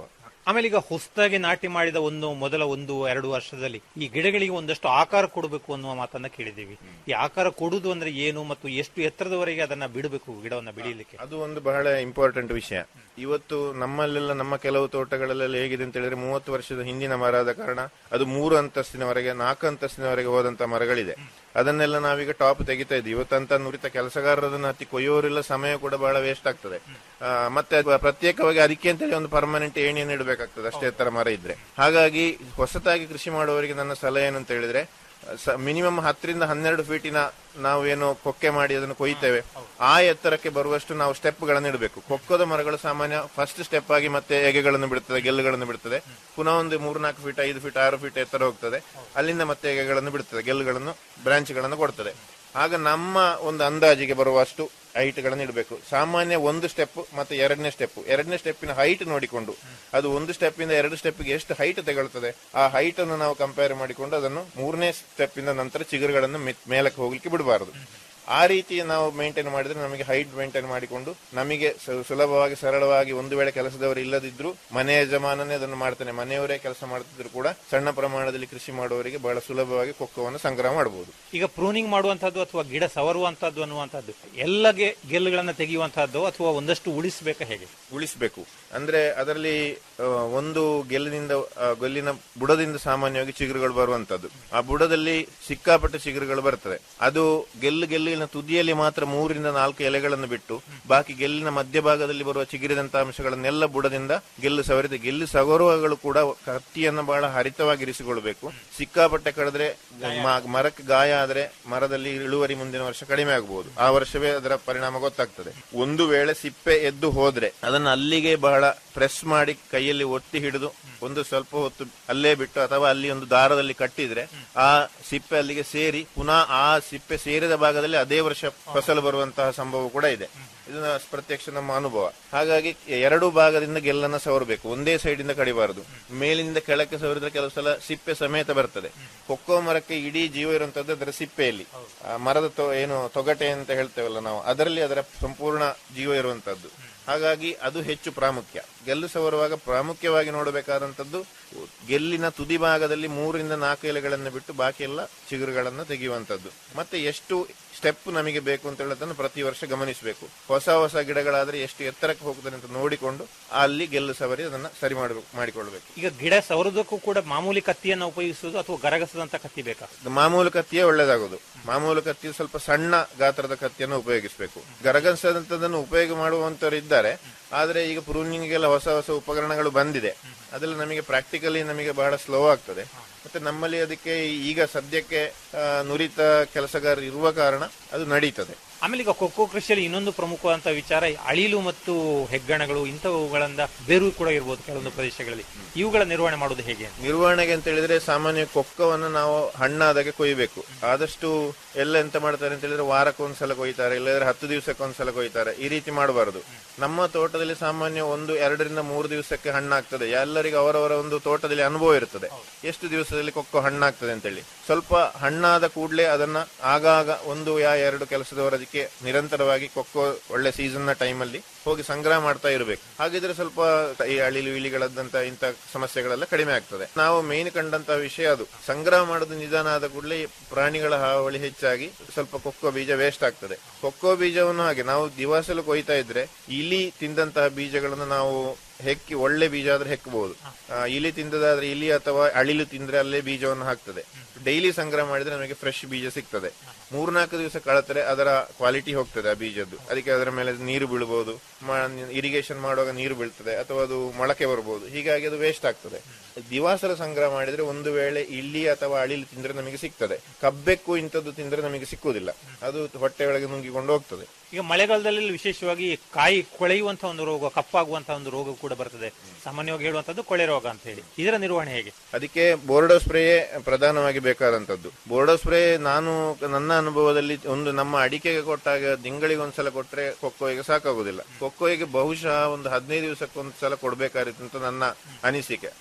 Speaker 6: ಆಮೇಲೆ ಈಗ ಹೊಸದಾಗಿ ನಾಟಿ ಮಾಡಿದ ಒಂದು ಮೊದಲ ಒಂದು ಎರಡು ವರ್ಷದಲ್ಲಿ ಈ ಗಿಡಗಳಿಗೆ ಒಂದಷ್ಟು ಆಕಾರ ಕೊಡಬೇಕು ಅನ್ನುವ ಮಾತನ್ನ ಕೇಳಿದ್ದೀವಿ ಈ ಆಕಾರ ಕೊಡುದು ಅಂದ್ರೆ ಏನು ಮತ್ತು ಎಷ್ಟು ಎತ್ತರದವರೆಗೆ ಅದನ್ನ ಬಿಡಬೇಕು ಗಿಡವನ್ನ ಬೆಳೀಲಿಕ್ಕೆ
Speaker 7: ಅದು ಒಂದು ಬಹಳ ಇಂಪಾರ್ಟೆಂಟ್ ವಿಷಯ ಇವತ್ತು ನಮ್ಮಲ್ಲೆಲ್ಲ ನಮ್ಮ ಕೆಲವು ತೋಟಗಳಲ್ಲೆಲ್ಲ ಹೇಗಿದೆ ಅಂತ ಹೇಳಿದ್ರೆ ಮೂವತ್ತು ವರ್ಷದ ಹಿಂದಿನ ಮರ ಆದ ಕಾರಣ ಅದು ಮೂರು ಅಂತಸ್ತಿನವರೆಗೆ ನಾಲ್ಕು ಅಂತಸ್ತಿನವರೆಗೆ ಹೋದಂತ ಮರಗಳಿದೆ ಅದನ್ನೆಲ್ಲ ನಾವೀಗ ಟಾಪ್ ತೆಗಿತಾ ಇದ್ದೀವಿ ಇವತ್ತಂತ ನುರಿತ ಕೆಲಸಗಾರರದನ್ನ ಹತ್ತಿ ಕೊಯ್ಯೋರೆಲ್ಲ ಸಮಯ ಕೂಡ ಬಹಳ ವೇಸ್ಟ್ ಆಗ್ತದೆ ಆ, ಮತ್ತೆ ಅದು ಪ್ರತ್ಯೇಕವಾಗಿ ಅದಕ್ಕೆ ಅಂತೇಳಿ ಒಂದು ಪರ್ಮನೆಂಟ್ ಏಣಿಯನ್ನು ಇಡಬೇಕಾಗ್ತದೆ ಅಷ್ಟೇ ಎತ್ತರ ಮರ ಇದ್ರೆ ಹಾಗಾಗಿ ಹೊಸತಾಗಿ ಕೃಷಿ ಮಾಡುವವರಿಗೆ ನನ್ನ ಸಲಹೆ ಏನು ಅಂತ ಹೇಳಿದ್ರೆ ಮಿನಿಮಮ್ ಹತ್ತರಿಂದ ಹನ್ನೆರಡು ಫೀಟಿನ ನಾವೇನು ಕೊಕ್ಕೆ ಮಾಡಿ ಅದನ್ನು ಕೊಯ್ತೇವೆ ಆ ಎತ್ತರಕ್ಕೆ ಬರುವಷ್ಟು ನಾವು ಸ್ಟೆಪ್ ಗಳನ್ನು ಇಡಬೇಕು ಕೊಕ್ಕದ ಮರಗಳು ಸಾಮಾನ್ಯ ಫಸ್ಟ್ ಸ್ಟೆಪ್ ಆಗಿ ಮತ್ತೆ ಎಗೆಗಳನ್ನು ಬಿಡುತ್ತದೆ ಗೆಲ್ಲುಗಳನ್ನು ಬಿಡುತ್ತದೆ ಪುನಃ ಒಂದು ಮೂರ್ನಾಲ್ಕು ಫೀಟ್ ಐದು ಫೀಟ್ ಆರು ಫೀಟ್ ಎತ್ತರ ಹೋಗ್ತದೆ ಅಲ್ಲಿಂದ ಮತ್ತೆ ಎಗೆಗಳನ್ನು ಬಿಡುತ್ತದೆ ಗೆಲ್ಲುಗಳನ್ನು ಬ್ರಾಂಚ್ಗಳನ್ನು ಕೊಡ್ತದೆ ಆಗ ನಮ್ಮ ಒಂದು ಅಂದಾಜಿಗೆ ಬರುವಷ್ಟು ಹೈಟ್ ಗಳನ್ನು ಇಡಬೇಕು ಸಾಮಾನ್ಯ ಒಂದು ಸ್ಟೆಪ್ ಮತ್ತೆ ಎರಡನೇ ಸ್ಟೆಪ್ ಎರಡನೇ ಸ್ಟೆಪ್ಪಿನ ಹೈಟ್ ನೋಡಿಕೊಂಡು ಅದು ಒಂದು ಸ್ಟೆಪ್ ಇಂದ ಎರಡು ಸ್ಟೆಪ್ಗೆ ಎಷ್ಟು ಹೈಟ್ ತಗೊಳ್ತದೆ ಆ ಹೈಟ್ ಅನ್ನು ನಾವು ಕಂಪೇರ್ ಮಾಡಿಕೊಂಡು ಅದನ್ನು ಮೂರನೇ ಸ್ಟೆಪ್ ಇಂದ ನಂತರ ಚಿಗುರುಗಳನ್ನು ಮೆ- ಮೇಲಕ್ಕೆ ಹೋಗ್ಲಿಕ್ಕೆ ಬಿಡಬಾರದು ಆ ರೀತಿ ನಾವು ಮೇಂಟೈನ್ ಮಾಡಿದ್ರೆ ನಮಗೆ ಹೈಟ್ ಮೇಂಟೈನ್ ಮಾಡಿಕೊಂಡು ನಮಗೆ ಸು- ಸುಲಭವಾಗಿ ಸರಳವಾಗಿ ಒಂದು ವೇಳೆ ಕೆಲಸದವರು ಇಲ್ಲದಿದ್ರು ಮನೆ ಯಜಮಾನನೇ ಅದನ್ನು ಮಾಡ್ತಾನೆ ಮನೆಯವರೇ ಕೆಲಸ ಮಾಡ್ತಿದ್ರು ಕೂಡ ಸಣ್ಣ ಪ್ರಮಾಣದಲ್ಲಿ ಕೃಷಿ ಮಾಡುವವರಿಗೆ ಬಹಳ ಸುಲಭವಾಗಿ ಕೊಕ್ಕವನ್ನು ಸಂಗ್ರಹ ಮಾಡಬಹುದು
Speaker 6: ಈಗ ಪ್ರೂನಿಂಗ್ ಮಾಡುವಂತಹದ್ದು ಅಥವಾ ಗಿಡ ಸವರುವಂತಹದ್ದು ಅನ್ನುವಂಥದ್ದು ಎಲ್ಲ ಗೆ- ಗೆಲ್ಲುಗಳನ್ನ ತೆಗೆಯುವಂತಹದ್ದು ಅಥವಾ ಒಂದಷ್ಟು ಉಳಿಸಬೇಕಾ ಹೇಗೆ
Speaker 7: ಉಳಿಸಬೇಕು ಅಂದ್ರೆ ಅದರಲ್ಲಿ ಆ, ಒಂದು ಗೆಲ್ಲಿನಿಂದ ಆ, ಗೆಲ್ಲಿನ ಬುಡದಿಂದ ಸಾಮಾನ್ಯವಾಗಿ ಚಿಗುರುಗಳು ಬರುವಂತದ್ದು ಆ ಬುಡದಲ್ಲಿ ಸಿಕ್ಕಾಪಟ್ಟೆ ಚಿಗುರುಗಳು ಬರ್ತದೆ ಅದು ಗೆಲ್ಲು ಗೆಲ್ಲಿನ ತುದಿಯಲ್ಲಿ ಮಾತ್ರ ಮೂರರಿಂದ ನಾಲ್ಕು ಎಲೆಗಳನ್ನು ಬಿಟ್ಟು ಬಾಕಿ ಗೆಲ್ಲಿನ ಮಧ್ಯಭಾಗದಲ್ಲಿ ಬರುವ ಚಿಗುರಿದಂತ ಅಂಶಗಳನ್ನೆಲ್ಲ ಬುಡದಿಂದ ಗೆಲ್ಲು ಸವರಿದೆ ಗೆಲ್ಲು ಸವರುವಗಳು ಕೂಡ ಕತ್ತಿಯನ್ನು ಬಹಳ ಹರಿತವಾಗಿರಿಸಿಕೊಳ್ಬೇಕು ಸಿಕ್ಕಾಪಟ್ಟೆ ಕಡಿದ್ರೆ ಮ- ಮರಕ್ಕೆ ಗಾಯ ಆದ್ರೆ ಮರದಲ್ಲಿ ಇಳುವರಿ ಮುಂದಿನ ವರ್ಷ ಕಡಿಮೆ ಆಗಬಹುದು ಆ ವರ್ಷವೇ ಅದರ ಪರಿಣಾಮ ಗೊತ್ತಾಗ್ತದೆ ಒಂದು ವೇಳೆ ಸಿಪ್ಪೆ ಎದ್ದು ಹೋದ್ರೆ ಅದನ್ನು ಅಲ್ಲಿಗೆ ಬಹಳ ಪ್ರೆಸ್ ಮಾಡಿ ಕೈಯಲ್ಲಿ ಒತ್ತಿ ಹಿಡಿದು ಒಂದು ಸ್ವಲ್ಪ ಹೊತ್ತು ಅಲ್ಲೇ ಬಿಟ್ಟು ಅಥವಾ ಅಲ್ಲಿ ಒಂದು ದಾರದಲ್ಲಿ ಕಟ್ಟಿದ್ರೆ ಆ ಸಿಪ್ಪೆ ಅಲ್ಲಿಗೆ ಸೇರಿ ಪುನಃ ಆ ಸಿಪ್ಪೆ ಸೇರಿದ ಭಾಗದಲ್ಲಿ ಅದೇ ವರ್ಷ ಫಸಲು ಬರುವಂತಹ ಸಂಭವ ಕೂಡ ಇದೆ ಇದು ನ- ಪ್ರತ್ಯಕ್ಷ ನಮ್ಮ ಅನುಭವ ಹಾಗಾಗಿ ಎರಡು ಭಾಗದಿಂದ ಗೆಲ್ಲನ್ನ ಸವರಬೇಕು ಒಂದೇ ಸೈಡ್ ಇಂದ ಕಡಿಬಾರದು ಮೇಲಿಂದ ಕೆಳಕ್ಕೆ ಸವರಿದ್ರೆ ಕೆಲವು ಸಲ ಸಿಪ್ಪೆ ಸಮೇತ ಬರ್ತದೆ ಕೊಕ್ಕೋ ಮರಕ್ಕೆ ಇಡೀ ಜೀವ ಇರುವಂತದ್ದು ಅದರ ಸಿಪ್ಪೆಯಲ್ಲಿ ಆ ಮರದ ತೊ- ಏನು ತೊಗಟೆ ಅಂತ ಹೇಳ್ತೇವಲ್ಲ ನಾವು ಅದರಲ್ಲಿ ಅದರ ಸಂಪೂರ್ಣ ಜೀವ ಇರುವಂತದ್ದು ಹಾಗಾಗಿ ಅದು ಹೆಚ್ಚು ಪ್ರಾಮುಖ್ಯ ಗೆಲ್ಲು ಸವರುವಾಗ ಪ್ರಾಮುಖ್ಯವಾಗಿ ನೋಡಬೇಕಾದಂತದ್ದು ಗೆಲ್ಲಿನ ತುದಿ ಭಾಗದಲ್ಲಿ ಮೂರರಿಂದ ನಾಲ್ಕು ಎಲೆಗಳನ್ನು ಬಿಟ್ಟು ಬಾಕಿ ಎಲ್ಲ ಚಿಗುರುಗಳನ್ನು ತೆಗೆಯುವಂತದ್ದು ಮತ್ತೆ ಎಷ್ಟು ಸ್ಟೆಪ್ ನಮಗೆ ಬೇಕು ಅಂತ ಹೇಳೋದನ್ನು ಪ್ರತಿ ವರ್ಷ ಗಮನಿಸಬೇಕು ಹೊಸ ಹೊಸ ಗಿಡಗಳಾದ್ರೆ ಎಷ್ಟು ಎತ್ತರಕ್ಕೆ ಹೋಗ್ತದೆ ಅಂತ ನೋಡಿಕೊಂಡು ಅಲ್ಲಿ ಗೆಲ್ಲು ಸವರಿ ಅದನ್ನ ಸರಿ ಮಾಡಬೇಕು ಮಾಡಿಕೊಳ್ಬೇಕು
Speaker 6: ಈಗ ಗಿಡ ಸವರುವುದಕ್ಕೂ ಕೂಡ ಮಾಮೂಲಿ ಕತ್ತಿಯನ್ನು ಉಪಯೋಗಿಸುವುದು ಅಥವಾ ಗರಗಸದಂತ ಕತ್ತಿ ಬೇಕಾ
Speaker 7: ಮಾಮೂಲು ಕತ್ತಿಯೇ ಒಳ್ಳೇದಾಗೋದು ಮಾಮೂಲು ಕತ್ತಿ ಸ್ವಲ್ಪ ಸಣ್ಣ ಗಾತ್ರದ ಕತ್ತಿಯನ್ನು ಉಪಯೋಗಿಸಬೇಕು ಗರಗಸದಂತದನ್ನು ಉಪಯೋಗ ಮಾಡುವಂತವರು ಇದ್ದಾರೆ ಆದ್ರೆ ಈಗ ಪ್ರೂನಿಂಗ್ಗೆಲ್ಲ ಹೊಸ ಹೊಸ ಉಪಕರಣಗಳು ಬಂದಿದೆ ಅದೆಲ್ಲ ನಮಗೆ ಪ್ರಾಕ್ಟಿಕಲಿ ನಮಗೆ ಬಹಳ ಸ್ಲೋ ಆಗ್ತದೆ ಮತ್ತೆ ನಮ್ಮಲ್ಲಿ ಅದಕ್ಕೆ ಈಗ ಸದ್ಯಕ್ಕೆ ಆ, ನುರಿತ ಕೆಲಸಗಾರರು ಇರುವ ಕಾರಣ ಅದು ನಡೀತದೆ
Speaker 6: ಆಮೇಲೆ ಈಗ ಕೊಕ್ಕೋ ಕೃಷಿಯಲ್ಲಿ ಇನ್ನೊಂದು ಪ್ರಮುಖವಾದಂತಹ ವಿಚಾರ ಅಳಿಲು ಮತ್ತು ಹೆಗ್ಗಣಗಳು ಇಂಥವುಗಳಿಂದ ಬೇರು ಕೂಡ ಇರಬಹುದು ಕೆಲವೊಂದು ಪ್ರದೇಶಗಳಲ್ಲಿ ಇವುಗಳ ನಿರ್ವಹಣೆ ಮಾಡುವುದು ಹೇಗೆ ಅಂತ
Speaker 7: ನಿರ್ವಹಣೆಗೆ ಅಂತ ಹೇಳಿದ್ರೆ ಸಾಮಾನ್ಯ ಕೊಕ್ಕವನ್ನು ನಾವು ಹಣ್ಣಾದಾಗೆ ಕೊಯ್ಯಬೇಕು ಆದಷ್ಟು ಎಲ್ಲ ಎಂತ ಮಾಡ್ತಾರೆ ಅಂತ ಹೇಳಿದ್ರೆ ವಾರಕ್ಕೊಂದ್ಸಲ ಕೊಯ್ತಾರೆ ಇಲ್ಲದ್ರೆ ಹತ್ತು ದಿವಸಕ್ಕೊಂದ್ಸಲ ಕೊಯ್ತಾರೆ ಈ ರೀತಿ ಮಾಡಬಾರದು ನಮ್ಮ ತೋಟದಲ್ಲಿ ಸಾಮಾನ್ಯ ಒಂದು ಎರಡರಿಂದ ಮೂರು ದಿವಸಕ್ಕೆ ಹಣ್ಣಾಗ್ತದೆ ಎಲ್ಲರಿಗೂ ಅವರವರ ಒಂದು ತೋಟದಲ್ಲಿ ಅನುಭವ ಇರ್ತದೆ ಎಷ್ಟು ದಿವಸದಲ್ಲಿ ಕೊಕ್ಕೋ ಹಣ್ಣಾಗ್ತದೆ ಅಂತೇಳಿ ಸ್ವಲ್ಪ ಹಣ್ಣಾದ ಕೂಡಲೇ ಅದನ್ನ ಆಗಾಗ ಒಂದು ಯಾ ಎರಡು ಕೆಲಸದವರು ಅದಕ್ಕೆ ನಿರಂತರವಾಗಿ ಕೊಕ್ಕೋ ಒಳ್ಳೆ ಸೀಸನ್ ನ ಟೈಮಲ್ಲಿ ಹೋಗಿ ಸಂಗ್ರಹ ಮಾಡ್ತಾ ಇರಬೇಕು ಹಾಗಿದ್ರೆ ಸ್ವಲ್ಪ ಈ ಅಳಿಲು ಇಲಿಗಳದ್ದಂತ ಇಂಥ ಸಮಸ್ಯೆಗಳೆಲ್ಲ ಕಡಿಮೆ ಆಗ್ತದೆ ನಾವು ಮೇನ್ ಕಂಡಂತ ವಿಷಯ ಅದು ಸಂಗ್ರಹ ಮಾಡೋದು ನಿಧಾನ ಆದ ಕೂಡಲೇ ಪ್ರಾಣಿಗಳ ಹಾವಳಿ ಹೆಚ್ಚಾಗಿ ಸ್ವಲ್ಪ ಕೊಕ್ಕೋ ಬೀಜ ವೇಸ್ಟ್ ಆಗ್ತದೆ ಕೊಕ್ಕೋ ಬೀಜವನ್ನು ಹಾಗೆ ನಾವು ದಿವಸಲು ಕೊಯ್ತಾ ಇದ್ರೆ ಇಲಿ ತಿಂದಂತಹ ಬೀಜಗಳನ್ನು ನಾವು ಹೆಕ್ಕಿ ಒಳ್ಳೆ ಬೀಜ ಆದ್ರೆ ಹೆಕ್ಕಬಹುದು ಆ, ಇಲಿ ತಿಂದದಾದ್ರೆ ಇಲಿ ಅಥವಾ ಅಳಿಲು ತಿಂದ್ರೆ ಅಲ್ಲೇ ಬೀಜವನ್ನು ಹಾಕ್ತದೆ ಡೈಲಿ ಸಂಗ್ರಹ ಮಾಡಿದ್ರೆ ನಮಗೆ ಫ್ರೆಶ್ ಬೀಜ ಸಿಗ್ತದೆ ಮೂರ್ನಾಲ್ಕು ದಿವಸ ಕಳತ್ರೆ ಅದರ ಕ್ವಾಲಿಟಿ ಹೋಗ್ತದೆ ಆ ಬೀಜದ್ದು ಅದಕ್ಕೆ ಅದರ ಮೇಲೆ ನೀರು ಬೀಳ್ಬಹುದು ಇರಿಗೇಷನ್ ಮಾಡುವಾಗ ನೀರು ಬೀಳ್ತದೆ ಅಥವಾ ಅದು ಮೊಳಕೆ ಬರ್ಬೋದು ಹೀಗಾಗಿ ಅದು ವೇಸ್ಟ್ ಆಗ್ತದೆ ದಿವಾಸರ ಸಂಗ್ರಹ ಮಾಡಿದ್ರೆ ಒಂದು ವೇಳೆ ಇಲಿ ಅಥವಾ ಅಳಿಲು ತಿಂದ್ರೆ ನಮಗೆ ಸಿಗ್ತದೆ ಕಬ್ಬೆಕ್ಕು ಇಂಥದ್ದು ತಿಂದ್ರೆ ನಮಗೆ ಸಿಕ್ಕುವುದಿಲ್ಲ ಅದು ಹೊಟ್ಟೆ ಒಳಗೆ ನುಂಗಿಕೊಂಡು ಹೋಗ್ತದೆ
Speaker 6: ಈಗ ಮಳೆಗಾಲದಲ್ಲಿ ವಿಶೇಷವಾಗಿ ಕಾಯಿ ಕೊಳೆಯುವಂತಹ ಒಂದು ರೋಗ ಕಪ್ಪಾಗುವಂತಹ ಒಂದು ರೋಗ ಕೂಡ ಬರ್ತದೆ ಸಾಮಾನ್ಯವಾಗಿ ಹೇಳುವಂತದ್ದು ಕೊಳೆ ರೋಗ ಅಂತ ಹೇಳಿ ಇದರ ನಿರ್ವಹಣೆ ಹೇಗೆ
Speaker 7: ಅದಕ್ಕೆ ಬೋರ್ಡೋ ಸ್ಪ್ರೇಯೇ ಪ್ರಧಾನವಾಗಿ ಬೇಕಾದಂತದ್ದು ಬೋರ್ಡೋ ಸ್ಪ್ರೇ ನಾನು ನನ್ನ ಅನುಭವದಲ್ಲಿ ಒಂದು ನಮ್ಮ ಅಡಿಕೆಗೆ ಕೊಟ್ಟಾಗ ತಿಂಗಳಿಗೆ ಒಂದ್ಸಲ ಕೊಟ್ರೆ ಕೊಕ್ಕೋಯಿಗೆ ಸಾಕಾಗುದಿಲ್ಲ ಕೊಕ್ಕೋಯಿಗೆ ಬಹುಶಃ ಒಂದು ಹದಿನೈದು ದಿವಸಕ್ಕೊಂದ್ಸಲ ಕೊಡ್ಬೇಕಾಗಿತ್ತು ಅಂತ ನನ್ನ ಅನಿಸಿಕೆ ನನ್ನಿಂದ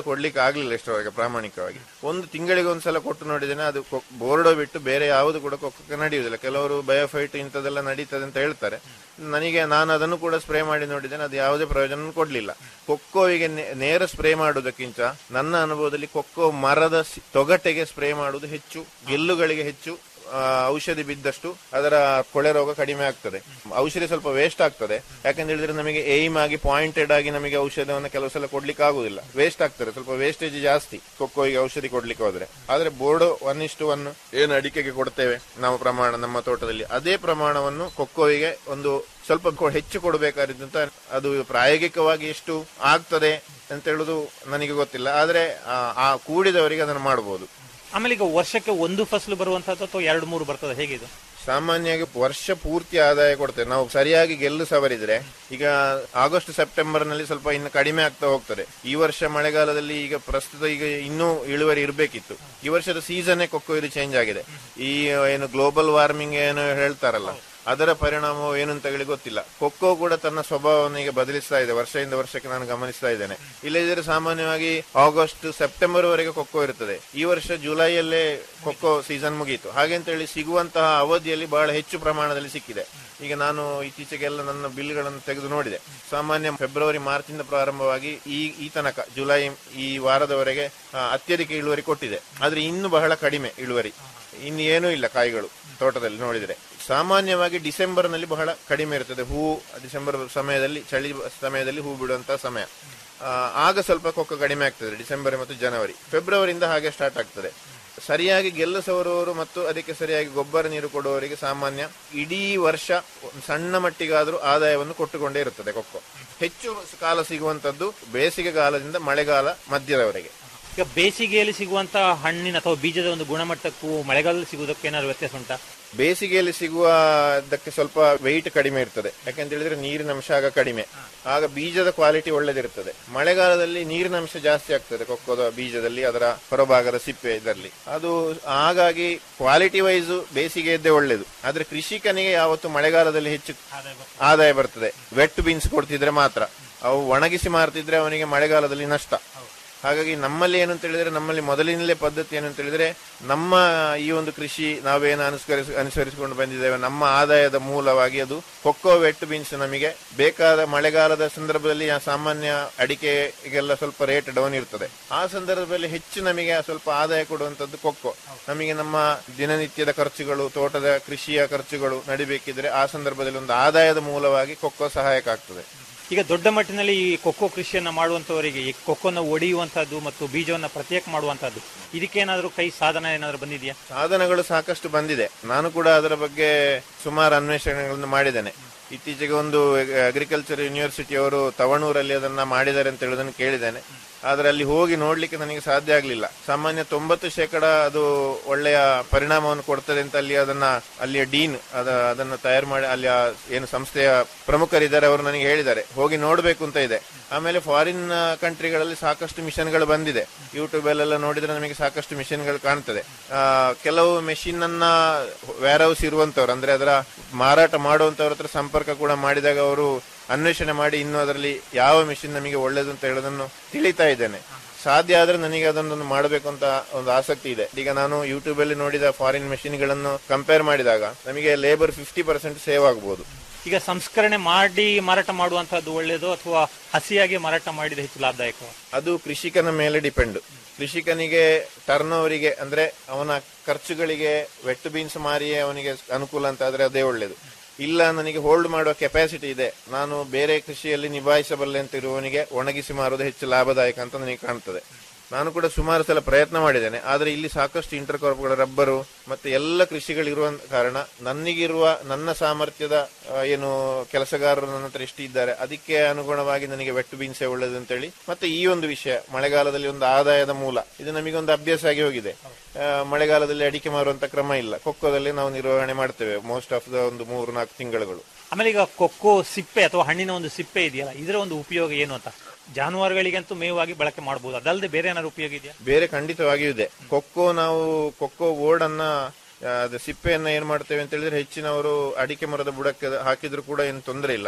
Speaker 7: ಕೊಡ್ಲಿಕ್ಕೆ ಆಗ್ಲಿಲ್ಲ ಇಷ್ಟರವರೆಗೆ ಪ್ರಾಮಾಣಿಕವಾಗಿ ಒಂದು ತಿಂಗಳಿಗೆ ಒಂದ್ಸಲ ಕೊಟ್ಟು ನೋಡಿದ್ದೇನೆ ಅದು ಕೊ- ಬೋರ್ಡೋ ಬಿಟ್ಟು ಬೇರೆ ಯಾವುದು ಕೂಡ ಕೊಕ್ಕಕ್ಕೆ ನಡೆಯುವುದಿಲ್ಲ ಕೆಲವರು ಬಯೋಫೈಟ್ ಇಂಥದೆಲ್ಲ ನಡೀತದೆ ಅಂತ ಹೇಳ್ತಾರೆ ನನಗೆ ನಾನು ಅದನ್ನು ಕೂಡ ಸ್ಪ್ರೇ ಮಾಡಿ ನೋಡಿದ್ದೇನೆ ಅದು ಯಾವುದೇ ಪ್ರಯೋಜನ ಕೊಡ್ಲಿಲ್ಲ ಕೊಕ್ಕೋವಿಗೆ ನೆ- ನೇರ ಸ್ಪ್ರೇ ಮಾಡುವುದಕ್ಕಿಂತ ನನ್ನ ಅನುಭವದಲ್ಲಿ ಕೊಕ್ಕೋ ಮರದ ಸಿ- ತೊಗಟೆಗೆ ಸ್ಪ್ರೇ ಮಾಡುವುದು ಹೆಚ್ಚು ಗೆಲ್ಲುಗಳಿಗೆ ಹೆಚ್ಚು ಆ, ಔಷಧಿ ಬಿದ್ದಷ್ಟು ಅದರ ಕೊಳೆ ರೋಗ ಕಡಿಮೆ ಆಗ್ತದೆ ಔಷಧಿ ಸ್ವಲ್ಪ ವೇಸ್ಟ್ ಆಗ್ತದೆ ಯಾಕಂತ ಹೇಳಿದ್ರೆ ನಮಗೆ ಏಮ್ ಆಗಿ ಪಾಯಿಂಟೆಡ್ ಆಗಿ ನಮಗೆ ಔಷಧವನ್ನು ಕೆಲವು ಸಲ ಕೊಡ್ಲಿಕ್ಕೆ ಆಗುದಿಲ್ಲ ವೇಸ್ಟ್ ಆಗ್ತದೆ ಸ್ವಲ್ಪ ವೇಸ್ಟೇಜ್ ಜಾಸ್ತಿ ಕೊಕ್ಕೋಗೆ ಔಷಧಿ ಕೊಡ್ಲಿಕ್ಕೆ ಹೋದ್ರೆ ಆದ್ರೆ ಬೋರ್ಡ್ ಒನ್ ಇಷ್ಟು ಒನ್ ಏನು ಅಡಿಕೆಗೆ ಕೊಡ್ತೇವೆ ನಾವು ಪ್ರಮಾಣ ನಮ್ಮ ತೋಟದಲ್ಲಿ ಅದೇ ಪ್ರಮಾಣವನ್ನು ಕೊಕ್ಕೋವಿಗೆ ಒಂದು ಸ್ವಲ್ಪ ಕೊ- ಹೆಚ್ಚು ಕೊಡಬೇಕಾದಂತ ಅದು ಪ್ರಾಯೋಗಿಕವಾಗಿ ಎಷ್ಟು ಆಗ್ತದೆ ಅಂತ ಹೇಳುದು ನನಗೆ ಗೊತ್ತಿಲ್ಲ ಆದ್ರೆ ಆ, ಆ ಕೂಡಿದವರಿಗೆ ಅದನ್ನು ಮಾಡಬಹುದು
Speaker 6: ಆಮೇಲೆ ಈಗ ವರ್ಷಕ್ಕೆ ಒಂದು ಫಸಲು ಬರುವಂತದ್ದು ಅಥವಾ ಎರಡು ಮೂರು ಬರ್ತದೆ ಹೇಗಿದು
Speaker 7: ಸಾಮಾನ್ಯವಾಗಿ ವರ್ಷ ಪೂರ್ತಿ ಆದಾಯ ಕೊಡ್ತೇವೆ ನಾವು ಸರಿಯಾಗಿ ಗೆಲ್ಲು ಸವರಿದ್ರೆ ಈಗ ಆಗಸ್ಟ್ ಸೆಪ್ಟೆಂಬರ್ ನಲ್ಲಿ ಸ್ವಲ್ಪ ಇನ್ನು ಕಡಿಮೆ ಆಗ್ತಾ ಹೋಗ್ತದೆ ಈ ವರ್ಷ ಮಳೆಗಾಲದಲ್ಲಿ ಈಗ ಪ್ರಸ್ತುತ ಈಗ ಇನ್ನೂ ಇಳುವರಿ ಇರಬೇಕಿತ್ತು ಈ ವರ್ಷದ ಸೀಸನ್ನೇ ಕೊಕ್ಕೋ ಇದು ಚೇಂಜ್ ಆಗಿದೆ ಈ ಏನು ಗ್ಲೋಬಲ್ ವಾರ್ಮಿಂಗ್ ಏನು ಹೇಳ್ತಾರಲ್ಲ ಅದರ ಪರಿಣಾಮ ಏನು ಅಂತ ಹೇಳಿ ಗೊತ್ತಿಲ್ಲ ಕೊಕ್ಕೋ ಕೂಡ ತನ್ನ ಸ್ವಭಾವವನ್ನು ಈಗ ಬದಲಿಸ್ತಾ ಇದೆ ವರ್ಷದಿಂದ ವರ್ಷಕ್ಕೆ ನಾನು ಗಮನಿಸ್ತಾ ಇದ್ದೇನೆ ಇಲ್ಲದಿದ್ರೆ ಸಾಮಾನ್ಯವಾಗಿ ಆಗಸ್ಟ್ ಸೆಪ್ಟೆಂಬರ್ ವರೆಗೆ ಕೊಕ್ಕೋ ಇರ್ತದೆ ಈ ವರ್ಷ ಜುಲೈಯಲ್ಲೇ ಕೊಕ್ಕೋ ಸೀಸನ್ ಮುಗಿಯಿತು ಹಾಗೆ ಅಂತ ಹೇಳಿ ಸಿಗುವಂತಹ ಅವಧಿಯಲ್ಲಿ ಬಹಳ ಹೆಚ್ಚು ಪ್ರಮಾಣದಲ್ಲಿ ಸಿಕ್ಕಿದೆ ಈಗ ನಾನು ಇತ್ತೀಚೆಗೆಲ್ಲ ನನ್ನ ಬಿಲ್ಗಳನ್ನು ತೆಗೆದು ನೋಡಿದೆ ಸಾಮಾನ್ಯ ಫೆಬ್ರವರಿ ಮಾರ್ಚ್ ಇಂದ ಪ್ರಾರಂಭವಾಗಿ ಈ ಈ ತನಕ ಜುಲೈ ಈ ವಾರದವರೆಗೆ ಆ, ಅತ್ಯಧಿಕ ಇಳುವರಿ ಕೊಟ್ಟಿದೆ ಆದ್ರೆ ಇನ್ನು ಬಹಳ ಕಡಿಮೆ ಇಳುವರಿ ಇನ್ನು ಏನೂ ಇಲ್ಲ ಕಾಯಿಗಳು ತೋಟದಲ್ಲಿ ನೋಡಿದ್ರೆ ಸಾಮಾನ್ಯವಾಗಿ ಡಿಸೆಂಬರ್ ನಲ್ಲಿ ಬಹಳ ಕಡಿಮೆ ಇರ್ತದೆ ಹೂ ಡಿಸೆಂಬರ್ ಸಮಯದಲ್ಲಿ ಚಳಿ ಸಮಯದಲ್ಲಿ ಹೂ ಬಿಡುವಂತಹ ಸಮಯ ಆ, ಆಗ ಸ್ವಲ್ಪ ಕೊಕ್ಕ ಕಡಿಮೆ ಆಗ್ತದೆ ಡಿಸೆಂಬರ್ ಮತ್ತು ಜನವರಿ ಫೆಬ್ರವರಿಯಿಂದ ಹಾಗೆ ಸ್ಟಾರ್ಟ್ ಆಗ್ತದೆ ಸರಿಯಾಗಿ ಗೆಲ್ಲಿಸುವವರು ಮತ್ತು ಅದಕ್ಕೆ ಸರಿಯಾಗಿ ಗೊಬ್ಬರ ನೀರು ಕೊಡುವವರಿಗೆ ಸಾಮಾನ್ಯ ಇಡೀ ವರ್ಷ ಒಂದು ಸಣ್ಣ ಮಟ್ಟಿಗಾದರೂ ಆದಾಯವನ್ನು ಕೊಟ್ಟುಕೊಂಡೇ ಇರುತ್ತದೆ ಕೊಕ್ಕೋ ಹೆಚ್ಚು ಕಾಲ ಸಿಗುವಂತದ್ದು ಬೇಸಿಗೆ ಕಾಲದಿಂದ ಮಳೆಗಾಲ ಮಧ್ಯದವರೆಗೆ
Speaker 6: ಈಗ ಬೇಸಿಗೆಯಲ್ಲಿ ಸಿಗುವಂತ ಹಣ್ಣಿನ ಅಥವಾ ಬೀಜದ ಒಂದು ಗುಣಮಟ್ಟಕ್ಕೂ ಮಳೆಗಾಲದಲ್ಲಿ ಸಿಗುವುದಕ್ಕೆ ಏನಾದ್ರು ವ್ಯತ್ಯಾಸ ಉಂಟಾ
Speaker 7: ಬೇಸಿಗೆಯಲ್ಲಿ ಸಿಗುವ ಅದಕ್ಕೆ ಸ್ವಲ್ಪ ವೆಯ್ಟ್ ಕಡಿಮೆ ಇರ್ತದೆ ಯಾಕಂತ ಹೇಳಿದ್ರೆ ನೀರಿನ ಅಂಶ ಆಗ ಕಡಿಮೆ ಆಗ ಬೀಜದ ಕ್ವಾಲಿಟಿ ಒಳ್ಳೆದಿರ್ತದೆ ಮಳೆಗಾಲದಲ್ಲಿ ನೀರಿನ ಅಂಶ ಜಾಸ್ತಿ ಆಗ್ತದೆ ಕೊಕ್ಕೋದ ಬೀಜದಲ್ಲಿ ಅದರ ಹೊರಭಾಗದ ಸಿಪ್ಪೆ ಇದರಲ್ಲಿ ಅದು ಹಾಗಾಗಿ ಕ್ವಾಲಿಟಿ ವೈಸ್ ಬೇಸಿಗೆಯದ್ದೇ ಒಳ್ಳೇದು ಆದ್ರೆ ಕೃಷಿಕನಿಗೆ ಯಾವತ್ತು ಮಳೆಗಾಲದಲ್ಲಿ ಹೆಚ್ಚು ಆದಾಯ ಬರ್ತದೆ ವೆಟ್ ಬೀನ್ಸ್ ಕೊಡ್ತಿದ್ರೆ ಮಾತ್ರ ಅವು ಒಣಗಿಸಿ ಮಾರ್ತಿದ್ರೆ ಅವನಿಗೆ ಮಳೆಗಾಲದಲ್ಲಿ ನಷ್ಟ ಹಾಗಾಗಿ ನಮ್ಮಲ್ಲಿ ಏನು ಅಂತ ಹೇಳಿದ್ರೆ ನಮ್ಮಲ್ಲಿ ಮೊದಲಿನಲ್ಲೇ ಪದ್ಧತಿ ಏನು ಅಂತ ಹೇಳಿದ್ರೆ ನಮ್ಮ ಈ ಒಂದು ಕೃಷಿ ನಾವೇನು ಅನುಸರಿಸಿ ಅನುಸರಿಸಿಕೊಂಡು ಬಂದಿದ್ದೇವೆ ನಮ್ಮ ಆದಾಯದ ಮೂಲವಾಗಿ ಅದು ಕೊಕ್ಕೋ ವೆಟ್ ಬೀನ್ಸ್ ನಮಗೆ ಬೇಕಾದ ಮಳೆಗಾಲದ ಸಂದರ್ಭದಲ್ಲಿ ಆ ಸಾಮಾನ್ಯ ಅಡಿಕೆಗೆಲ್ಲ ಸ್ವಲ್ಪ ರೇಟ್ ಡೌನ್ ಇರ್ತದೆ ಆ ಸಂದರ್ಭದಲ್ಲಿ ಹೆಚ್ಚು ನಮಗೆ ಸ್ವಲ್ಪ ಆದಾಯ ಕೊಡುವಂತದ್ದು ಕೊಕ್ಕೋ ನಮಗೆ ನಮ್ಮ ದಿನನಿತ್ಯದ ಖರ್ಚುಗಳು ತೋಟದ ಕೃಷಿಯ ಖರ್ಚುಗಳು ನಡಿಬೇಕಿದ್ರೆ ಆ ಸಂದರ್ಭದಲ್ಲಿ ಒಂದು ಆದಾಯದ ಮೂಲವಾಗಿ ಕೊಕ್ಕೋ ಸಹಾಯಕ ಆಗ್ತದೆ
Speaker 6: ಈಗ ದೊಡ್ಡ ಮಟ್ಟಿನಲ್ಲಿ ಈ ಕೊಕ್ಕೋ ಕೃಷಿಯನ್ನ ಮಾಡುವಂತವರಿಗೆ ಈ ಕೊಕ್ಕೋನ ಒಡೆಯುವಂತಹದ್ದು ಮತ್ತು ಬೀಜವನ್ನ ಪ್ರತ್ಯೇಕ ಮಾಡುವಂತಹದ್ದು ಇದಕ್ಕೇನಾದ್ರೂ ಕೈ ಸಾಧನ ಏನಾದ್ರು ಬಂದಿದೆಯಾ
Speaker 7: ಸಾಧನಗಳು ಸಾಕಷ್ಟು ಬಂದಿದೆ ನಾನು ಕೂಡ ಅದರ ಬಗ್ಗೆ ಸುಮಾರು ಅನ್ವೇಷಣೆಗಳನ್ನು ಮಾಡಿದ್ದೇನೆ ಇತ್ತೀಚೆಗೆ ಒಂದು ಅಗ್ರಿಕಲ್ಚರ್ ಯೂನಿವರ್ಸಿಟಿ ಅವರು ತವಣೂರಲ್ಲಿ ಅದನ್ನ ಮಾಡಿದ್ದಾರೆ ಅಂತ ಹೇಳೋದನ್ನು ಕೇಳಿದ್ದೇನೆ ಆದ್ರೆ ಅಲ್ಲಿ ಹೋಗಿ ನೋಡ್ಲಿಕ್ಕೆ ನನಗೆ ಸಾಧ್ಯ ಆಗ್ಲಿಲ್ಲ ಸಾಮಾನ್ಯ ತೊಂಬತ್ತು ಶೇಕಡ ಅದು ಒಳ್ಳೆಯ ಪರಿಣಾಮವನ್ನು ಕೊಡ್ತದೆ ಅಂತ ಅಲ್ಲಿ ಅದನ್ನ ಅಲ್ಲಿಯ ಡೀನ್ ಅದ ಅದನ್ನ ತಯಾರು ಮಾಡಿ ಅಲ್ಲಿ ಆ ಏನು ಸಂಸ್ಥೆಯ ಪ್ರಮುಖರಿದ್ದಾರೆ ಅವರು ನನಗೆ ಹೇಳಿದ್ದಾರೆ ಹೋಗಿ ನೋಡ್ಬೇಕು ಅಂತ ಇದೆ ಆಮೇಲೆ ಫಾರಿನ್ ಕಂಟ್ರಿಗಳಲ್ಲಿ ಸಾಕಷ್ಟು ಮಿಷನ್ಗಳು ಬಂದಿದೆ ಯೂಟ್ಯೂಬ್ ಅಲ್ಲೆಲ್ಲ ನೋಡಿದ್ರೆ ನಮಗೆ ಸಾಕಷ್ಟು ಮಿಷನ್ಗಳು ಕಾಣ್ತದೆ ಆ, ಕೆಲವು ಮೆಷಿನ್ ಅನ್ನ ವೇರ್ ಹೌಸ್ ಇರುವಂತವ್ರು ಅಂದ್ರೆ ಅದರ ಮಾರಾಟ ಮಾಡುವಂತವ್ರ ಹತ್ರ ಸಂಪರ್ಕ ಕೂಡ ಮಾಡಿದಾಗ ಅವರು ಅನ್ವೇಷಣೆ ಮಾಡಿ ಇನ್ನು ಅದರಲ್ಲಿ ಯಾವ ಮಿಷಿನ್ ನಮಗೆ ಒಳ್ಳೇದು ಅಂತ ಹೇಳೋದನ್ನು ತಿಳಿತಾ ಇದ್ದೇನೆ ಸಾಧ್ಯ ಆದ್ರೆ ನನಗೆ ಅದನ್ನೊಂದು ಮಾಡಬೇಕು ಅಂತ ಒಂದು ಆಸಕ್ತಿ ಇದೆ ಈಗ ನಾನು ಯೂಟ್ಯೂಬ್ ಅಲ್ಲಿ ನೋಡಿದ ಫಾರಿನ್ ಮೆಷಿನ್ ಗಳನ್ನು ಕಂಪೇರ್ ಮಾಡಿದಾಗ ನಮಗೆ ಲೇಬರ್ ಫಿಫ್ಟಿ ಪರ್ಸೆಂಟ್ ಸೇವ್ ಆಗಬಹುದು
Speaker 6: ಈಗ ಸಂಸ್ಕರಣೆ ಮಾಡಿ ಮಾರಾಟ ಮಾಡುವಂತಹದ್ದು ಒಳ್ಳೆಯದು ಅಥವಾ ಹಸಿಯಾಗಿ ಮಾರಾಟ ಮಾಡಿದ ಹೆಚ್ಚು ಲಾಭದಾಯಕ
Speaker 7: ಅದು ಕೃಷಿಕನ ಮೇಲೆ ಡಿಪೆಂಡ್ ಕೃಷಿಕನಿಗೆ ಟರ್ನ್ ಓವರಿಗೆ ಅಂದ್ರೆ ಅವನ ಖರ್ಚುಗಳಿಗೆ ವೆಟ್ ಬೀನ್ಸ್ ಮಾರಿಯೇ ಅವನಿಗೆ ಅನುಕೂಲ ಅಂತ ಆದ್ರೆ ಅದೇ ಒಳ್ಳೇದು ಇಲ್ಲ ನನಗೆ ಹೋಲ್ಡ್ ಮಾಡುವ ಕೆಪಾಸಿಟಿ ಇದೆ ನಾನು ಬೇರೆ ಕೃಷಿಯಲ್ಲಿ ನಿಭಾಯಿಸಬಲ್ಲೆ ಅಂತ ಇರುವವನಿಗೆ ಒಣಗಿಸಿ ಮಾರುವುದು ಹೆಚ್ಚು ಲಾಭದಾಯಕ ಅಂತ ನನಗೆ ಕಾಣ್ತದೆ ನಾನು ಕೂಡ ಸುಮಾರು ಸಲ ಪ್ರಯತ್ನ ಮಾಡಿದ್ದೇನೆ ಆದ್ರೆ ಇಲ್ಲಿ ಸಾಕಷ್ಟು ಇಂಟರ್ ಕ್ರಾಪ್ಗಳ ರಬ್ಬರು ಮತ್ತೆ ಎಲ್ಲ ಕೃಷಿಗಳಿರುವ ಕಾರಣ ನನಗಿರುವ ನನ್ನ ಸಾಮರ್ಥ್ಯದ ಆ, ಏನು ಕೆಲಸಗಾರರು ನನ್ನ ಹತ್ರ ಎಷ್ಟು ಇದ್ದಾರೆ ಅದಕ್ಕೆ ಅನುಗುಣವಾಗಿ ನನಗೆ ವೆಟ್ಟು ಬೀನ್ಸೆ ಒಳ್ಳೇದು ಅಂತೇಳಿ ಮತ್ತೆ ಈ ಒಂದು ವಿಷಯ ಮಳೆಗಾಲದಲ್ಲಿ ಒಂದು ಆದಾಯದ ಮೂಲ ಇದು ನಮಗೆ ಒಂದು ಅಭ್ಯಾಸ ಆಗಿ ಹೋಗಿದೆ ಆ, ಮಳೆಗಾಲದಲ್ಲಿ ಅಡಿಕೆ ಮಾರುವಂತ ಕ್ರಮ ಇಲ್ಲ ಕೊಕ್ಕೋದಲ್ಲಿ ನಾವು ನಿರ್ವಹಣೆ ಮಾಡ್ತೇವೆ ಮೋಸ್ಟ್ ಆಫ್ ದ ಒಂದು ಮೂರು ನಾಲ್ಕು ತಿಂಗಳುಗಳು
Speaker 6: ಆಮೇಲೆ ಈಗ ಕೊಕ್ಕೋ ಸಿಪ್ಪೆ ಅಥವಾ ಹಣ್ಣಿನ ಒಂದು ಸಿಪ್ಪೆ ಇದೆಯಲ್ಲ ಇದರ ಒಂದು ಉಪಯೋಗ ಏನು ಅಂತ ಜಾನುವಾರುಗಳಿಗಂತೂ ಮೇವಾಗಿ ಬಳಕೆ ಮಾಡಬಹುದು ಅದಲ್ಲದೆ ಬೇರೆ ಏನಾದ್ರು ಉಪಯೋಗ ಇದೆಯಾ
Speaker 7: ಬೇರೆ ಖಂಡಿತವಾಗಿಯೂ ಇದೆ ಕೊಕ್ಕೋ ನಾವು ಕೊಕ್ಕೋ ಬೋರ್ಡ್ ಅನ್ನ ಆ, ಅದು ಸಿಪ್ಪೆಯನ್ನ ಏನ್ ಮಾಡ್ತೇವೆ ಅಂತ ಹೇಳಿದ್ರೆ ಹೆಚ್ಚಿನವರು ಅಡಿಕೆ ಮರದ ಬುಡಕ್ಕೆ ಹಾಕಿದ್ರು ಕೂಡ ಏನು ತೊಂದರೆ ಇಲ್ಲ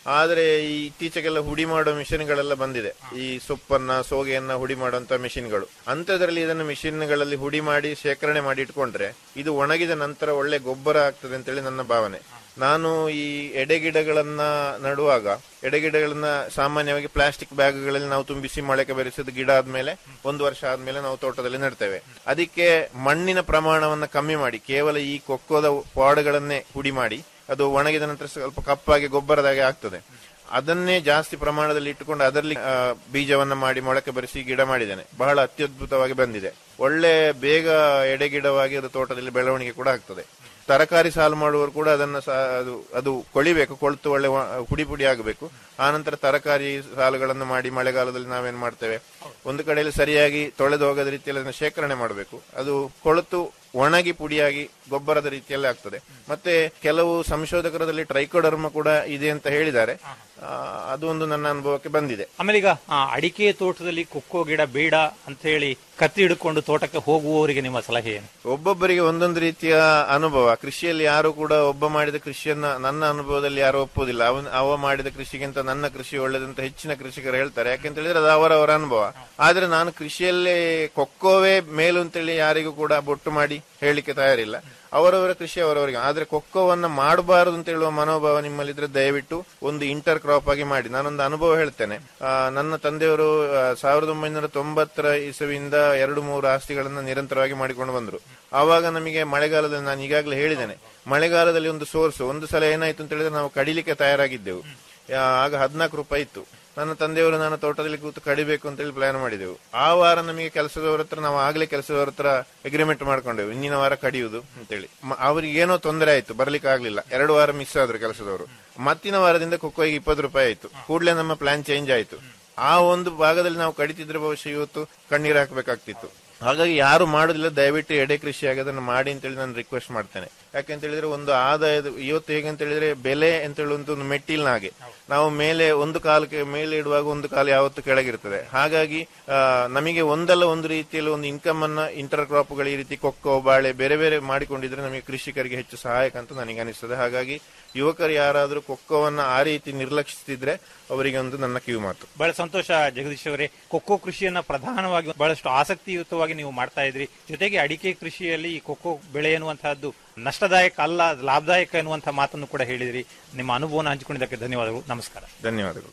Speaker 7: ಆದ್ರೆ ಈ ಇತ್ತೀಚೆಗೆಲ್ಲ ಹುಡಿ ಮಾಡೋ ಮಿಷಿನ್ಗಳೆಲ್ಲ ಬಂದಿದೆ ಈ ಸೊಪ್ಪನ್ನ ಸೋಗೆಯನ್ನ ಹುಡಿ ಮಾಡುವಂತ ಮಿಷಿನ್ಗಳು ಅಂಥದ್ರಲ್ಲಿ ಇದನ್ನು ಮಿಷಿನ್ಗಳಲ್ಲಿ ಹುಡಿ ಮಾಡಿ ಶೇಖರಣೆ ಮಾಡಿ ಇಟ್ಕೊಂಡ್ರೆ ಇದು ಒಣಗಿದ ನಂತರ ಒಳ್ಳೆ ಗೊಬ್ಬರ ಆಗ್ತದೆ ಅಂತೇಳಿ ನನ್ನ ಭಾವನೆ ನಾನು ಈ ಎಡೆಗಿಡಗಳನ್ನ ನಡುವಾಗ ಎಡೆಗಿಡಗಳನ್ನ ಸಾಮಾನ್ಯವಾಗಿ ಪ್ಲಾಸ್ಟಿಕ್ ಬ್ಯಾಗ್ಗಳಲ್ಲಿ ನಾವು ತುಂಬಿಸಿ ಮೊಳಕೆ ಬೆರೆಸಿದ ಗಿಡ ಆದ್ಮೇಲೆ ಒಂದು ವರ್ಷ ಆದ್ಮೇಲೆ ನಾವು ತೋಟದಲ್ಲಿ ನೆಡ್ತೇವೆ ಅದಕ್ಕೆ ಮಣ್ಣಿನ ಪ್ರಮಾಣವನ್ನ ಕಮ್ಮಿ ಮಾಡಿ ಕೇವಲ ಈ ಕೊಕ್ಕೋದ ಪಾಡುಗಳನ್ನೇ ಹುಡಿ ಮಾಡಿ ಅದು ಒಣಗಿದ ನಂತರ ಸ್ವಲ್ಪ ಕಪ್ಪಾಗಿ ಗೊಬ್ಬರದಾಗೆ ಆಗ್ತದೆ ಅದನ್ನೇ ಜಾಸ್ತಿ ಪ್ರಮಾಣದಲ್ಲಿ ಇಟ್ಟುಕೊಂಡು ಅದರಲ್ಲಿ ಆ, ಬೀಜವನ್ನ ಮಾಡಿ ಮೊಳಕೆ ಬರೆಸಿ ಗಿಡ ಮಾಡಿದ್ದೇನೆ ಬಹಳ ಅತ್ಯದ್ಭುತವಾಗಿ ಬಂದಿದೆ ಒಳ್ಳೆ ಬೇಗ ಎಡೆಗಿಡವಾಗಿ ಅದು ತೋಟದಲ್ಲಿ ಬೆಳವಣಿಗೆ ಕೂಡ ಆಗ್ತದೆ ತರಕಾರಿ ಸಾಲು ಮಾಡುವವರು ಕೂಡ ಅದನ್ನ ಸಹ ಅದು ಅದು ಕೊಳಿಬೇಕು ಕೊಳ್ತು ಒಳ್ಳೆ ಒ- ಪುಡಿ ಪುಡಿ ಆಗಬೇಕು ಆನಂತರ ತರಕಾರಿ ಸಾಲುಗಳನ್ನು ಮಾಡಿ ಮಳೆಗಾಲದಲ್ಲಿ ನಾವೇನ್ ಮಾಡ್ತೇವೆ ಒಂದು ಕಡೆಯಲ್ಲಿ ಸರಿಯಾಗಿ ತೊಳೆದು ಹೋಗದ ರೀತಿಯಲ್ಲಿ ಅದನ್ನು ಶೇಖರಣೆ ಮಾಡಬೇಕು ಅದು ಕೊಳತು ಒಣಗಿ ಪುಡಿಯಾಗಿ ಗೊಬ್ಬರದ ರೀತಿಯಲ್ಲಿ ಆಗ್ತದೆ ಮತ್ತೆ ಕೆಲವು ಸಂಶೋಧಕರದಲ್ಲಿ ಟ್ರೈಕೋಡರ್ಮ ಕೂಡ ಇದೆ ಅಂತ ಹೇಳಿದ್ದಾರೆ ಆ, ಅದು ಒಂದು ನನ್ನ ಅನುಭವಕ್ಕೆ ಬಂದಿದೆ
Speaker 6: ಆಮೇಲೆ ಈಗ ಆ, ಅಡಿಕೆ ತೋಟದಲ್ಲಿ ಕೊಕ್ಕೋ ಗಿಡ ಬೇಡ ಅಂತ ಹೇಳಿ ಕತ್ತಿ ಹಿಡ್ಕೊಂಡು ತೋಟಕ್ಕೆ ಹೋಗುವವರಿಗೆ ನಿಮ್ಮ ಸಲಹೆ ಏನು
Speaker 7: ಒಬ್ಬೊಬ್ಬರಿಗೆ ಒಂದೊಂದು ರೀತಿಯ ಅನುಭವ ಕೃಷಿಯಲ್ಲಿ ಯಾರು ಕೂಡ ಒಬ್ಬ ಮಾಡಿದ ಕೃಷಿಯನ್ನ ನನ್ನ ಅನುಭವದಲ್ಲಿ ಯಾರು ಒಪ್ಪುವುದಿಲ್ಲ ಅವನ್ ಅವ ಮಾಡಿದ ಕೃಷಿಗಿಂತ ನನ್ನ ಕೃಷಿ ಒಳ್ಳೆದಂತ ಹೆಚ್ಚಿನ ಕೃಷಿಕರು ಹೇಳ್ತಾರೆ ಯಾಕೆಂತ ಹೇಳಿದ್ರೆ ಅದು ಅವರವರ ಅನುಭವ ಆದ್ರೆ ನಾನು ಕೃಷಿಯಲ್ಲೇ ಕೊಕ್ಕೋವೇ ಮೇಲು ಅಂತೇಳಿ ಯಾರಿಗೂ ಕೂಡ ಬೊಟ್ಟು ಮಾಡಿ ಹೇಳಿಕ್ಕೆ ತಯಾರಿಲ್ಲ ಅವರವರ ಕೃಷಿ ಅವರವರಿಗೆ ಆದ್ರೆ ಕೊಕ್ಕೋವನ್ನ ಮಾಡಬಾರದು ಅಂತ ಹೇಳುವ ಮನೋಭಾವ ನಿಮ್ಮಲ್ಲಿದ್ರೆ ದಯವಿಟ್ಟು ಒಂದು ಇಂಟರ್ ಕ್ರಾಪ್ ಆಗಿ ಮಾಡಿ ನಾನೊಂದು ಅನುಭವ ಹೇಳ್ತೇನೆ ಆ, ನನ್ನ ತಂದೆಯವರು ಆ, ಸಾವಿರದ ಒಂಬೈನೂರ ತೊಂಬತ್ತರ ಇಸವಿಯಿಂದ ಎರಡು ಮೂರು ಆಸ್ತಿಗಳನ್ನ ನಿರಂತರವಾಗಿ ಮಾಡಿಕೊಂಡು ಬಂದ್ರು ಆವಾಗ ನಮಗೆ ಮಳೆಗಾಲದಲ್ಲಿ ನಾನು ಈಗಾಗಲೇ ಹೇಳಿದ್ದೇನೆ ಮಳೆಗಾಲದಲ್ಲಿ ಒಂದು ಸೋರ್ಸ್ ಒಂದು ಸಲ ಏನಾಯ್ತು ಅಂತ ಹೇಳಿದ್ರೆ ನಾವು ಕಡಿಲಿಕ್ಕೆ ತಯಾರಾಗಿದ್ದೆವು ಆ, ಆಗ ಹದಿನಾಲ್ಕು ರೂಪಾಯಿ ಇತ್ತು ನನ್ನ ತಂದೆಯವರು ನಾನು ತೋಟದಲ್ಲಿ ಕೂತು ಕಡಿಬೇಕು ಅಂತೇಳಿ ಪ್ಲಾನ್ ಮಾಡಿದೆವು ಆ ವಾರ ನಮಗೆ ಕೆಲಸದವರ ಹತ್ರ ನಾವು ಆಗ್ಲೇ ಕೆಲಸದವರ ಹತ್ರ ಅಗ್ರಿಮೆಂಟ್ ಮಾಡ್ಕೊಂಡೆವು ಇಂದಿನ ವಾರ ಕಡಿಯುವುದು ಅಂತೇಳಿ ಮ- ಅವ್ರಿಗೆ ಏನೋ ತೊಂದರೆ ಆಯ್ತು ಬರ್ಲಿಕ್ಕೆ ಆಗ್ಲಿಲ್ಲ ಎರಡು ವಾರ ಮಿಸ್ ಆದ್ರು ಕೆಲಸದವರು ಮತ್ತಿನ ವಾರದಿಂದ ಕೊಕ್ಕೋಗೆ ಇಪ್ಪತ್ತು ರೂಪಾಯಿ ಆಯ್ತು ಕೂಡಲೇ ನಮ್ಮ ಪ್ಲಾನ್ ಚೇಂಜ್ ಆಯ್ತು ಆ ಒಂದು ಭಾಗದಲ್ಲಿ ನಾವು ಕಡಿತಿದ್ರೆ ಬಹುಶಃ ಇವತ್ತು ಕಣ್ಣೀರು ಹಾಕಬೇಕಾಗ್ತಿತ್ತು ಹಾಗಾಗಿ ಯಾರು ಮಾಡುದಿಲ್ಲ ದಯವಿಟ್ಟು ಎಡೆ ಕೃಷಿಯಾಗಿ ಅದನ್ನು ಮಾಡಿ ಅಂತೇಳಿ ನಾನು ರಿಕ್ವೆಸ್ಟ್ ಮಾಡ್ತೇನೆ ಯಾಕೆಂತ ಹೇಳಿದ್ರೆ ಒಂದು ಆದಾಯದ ಇವತ್ತು ಹೇಗೆ ಅಂತ ಹೇಳಿದ್ರೆ ಬೆಲೆ ಅಂತ ಹೇಳುವಂತ ಒಂದು ಮೆಟ್ಟಿಲ್ನ ಹಾಗೆ ನಾವು ಮೇಲೆ ಒಂದು ಕಾಲಕ್ಕೆ ಮೇಲೆ ಇಡುವಾಗ ಒಂದು ಕಾಲು ಯಾವತ್ತು ಕೆಳಗಿರ್ತದೆ ಹಾಗಾಗಿ ಆ, ನಮಗೆ ಒಂದಲ್ಲ ಒಂದು ರೀತಿಯಲ್ಲಿ ಒಂದು ಇನ್ಕಮ್ ಅನ್ನ ಇಂಟರ್ ಕ್ರಾಪ್ಗಳು ಈ ರೀತಿ ಕೊಕ್ಕೋ ಬಾಳೆ ಬೇರೆ ಬೇರೆ ಮಾಡಿಕೊಂಡಿದ್ರೆ ನಮಗೆ ಕೃಷಿಕರಿಗೆ ಹೆಚ್ಚು ಸಹಾಯಕ ಅಂತ ನನಗೆ ಅನಿಸ್ತದೆ ಹಾಗಾಗಿ ಯುವಕರು ಯಾರಾದರೂ ಕೊಕ್ಕೋವನ್ನ ಆ ರೀತಿ ನಿರ್ಲಕ್ಷಿಸ್ತಿದ್ರೆ ಅವರಿಗೆ ಒಂದು ನನ್ನ ಕಿವಿ ಮಾತು
Speaker 6: ಬಹಳ ಸಂತೋಷ ಜಗದೀಶ್ ಅವರೇ ಕೊಕ್ಕೋ ಕೃಷಿಯನ್ನ ಪ್ರಧಾನವಾಗಿ ಬಹಳಷ್ಟು ಆಸಕ್ತಿಯುತವಾಗಿ ನೀವು ಮಾಡ್ತಾ ಇದ್ರಿ ಜೊತೆಗೆ ಅಡಿಕೆ ಕೃಷಿಯಲ್ಲಿ ಈ ಕೊಕ್ಕೋ ಬೆಳೆ ಎನ್ನುವಂತಹದ್ದು ನಷ್ಟದಾಯಕ ಅಲ್ಲ ಅದು ಲಾಭದಾಯಕ ಎನ್ನುವಂತಹ ಮಾತನ್ನು ಕೂಡ ಹೇಳಿದಿರಿ ನಿಮ್ಮ ಅನುಭವನ ಹಂಚಿಕೊಂಡಿದ್ದಕ್ಕೆ ಧನ್ಯವಾದಗಳು ನಮಸ್ಕಾರ
Speaker 7: ಧನ್ಯವಾದಗಳು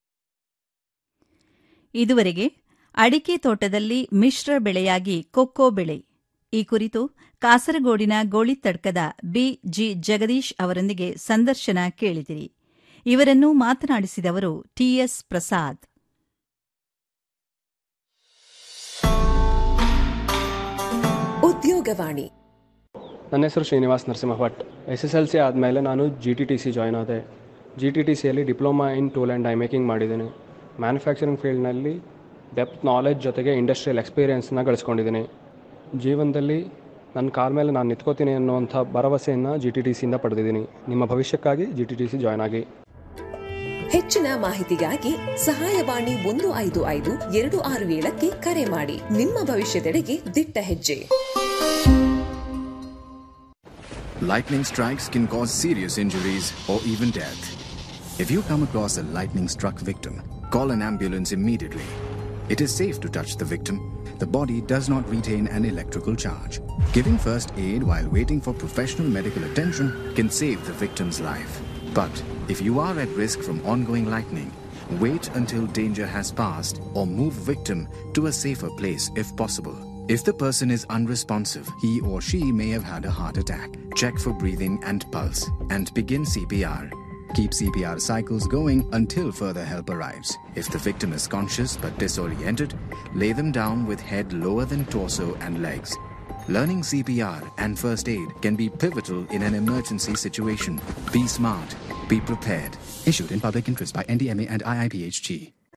Speaker 1: ಇದುವರೆಗೆ ಅಡಿಕೆ ತೋಟದಲ್ಲಿ ಮಿಶ್ರ ಬೆಳೆಯಾಗಿ ಕೊಕ್ಕೋ ಬೆಳೆ ಈ ಕುರಿತು ಕಾಸರಗೋಡಿನ ಗೋಳಿತಡ್ಕದ ಬಿ ಜಿ ಜಗದೀಶ್ ಅವರೊಂದಿಗೆ ಸಂದರ್ಶನ ಕೇಳಿದಿರಿ ಇವರನ್ನು ಮಾತನಾಡಿಸಿದವರು ಟಿಎಸ್ ಪ್ರಸಾದ್
Speaker 8: ಉದ್ಯೋಗವಾಣಿ
Speaker 9: ನನ್ನ ಹೆಸರು Srinivas Narasimha Bhat S S L C ಆದಮೇಲೆ ನಾನು G T T C join ಆದೆ ಜಿ ಟಿ ಟಿ ಸಿಯಲ್ಲಿ diploma in tool and die making ಮಾಡಿದ್ದೀನಿ ಮ್ಯಾನುಫ್ಯಾಕ್ಚರಿಂಗ್ ಫೀಲ್ಡ್ನಲ್ಲಿ ಡೆಪ್ತ್ ನಾಲೆಜ್ ಜೊತೆಗೆ ಇಂಡಸ್ಟ್ರಿಯಲ್ ಎಕ್ಸ್ಪೀರಿಯೆನ್ಸ್ನ ಗಳಿಸ್ಕೊಂಡಿದ್ದೀನಿ ಜೀವನದಲ್ಲಿ ನನ್ನ ಕಾಲ ಮೇಲೆ ನಾನು ನಿಂತ್ಕೋತೀನಿ ಅನ್ನುವಂಥ ಭರವಸೆಯನ್ನು ಜಿ ಟಿ ಟಿ ಸಿಯಿಂದ ಪಡೆದಿದ್ದೀನಿ ನಿಮ್ಮ ಭವಿಷ್ಯಕ್ಕಾಗಿ G T T C join ಆಗಿ
Speaker 8: ಹೆಚ್ಚಿನ ಮಾಹಿತಿಗಾಗಿ ಸಹಾಯವಾಣಿ ಒಂದು ಐದು ಐದು ಎರಡು ಆರು ಏಳಕ್ಕೆ ಕರೆ ಮಾಡಿ ನಿಮ್ಮ ಭವಿಷ್ಯದೆಡೆಗೆ ದಿಟ್ಟ ಹೆಜ್ಜೆ
Speaker 10: Lightning strikes can cause serious injuries or even death. If you come across a lightning struck victim, call an ambulance immediately. It is safe to touch the victim. The body does not retain an electrical charge. Giving first aid while waiting for professional medical attention can save the victim's life. But if you are at risk from ongoing lightning, wait until danger has passed or move victim to a safer place if possible. If the person is unresponsive, he or she may have had a heart attack. Check for breathing and pulse and begin CPR. Keep CPR cycles going until further help arrives. If the victim is conscious but disoriented, lay them down with head lower than torso and legs. Learning CPR and first aid can be pivotal in an emergency situation. Be smart. Be prepared. Issued in public interest by NDMA and IIPHG.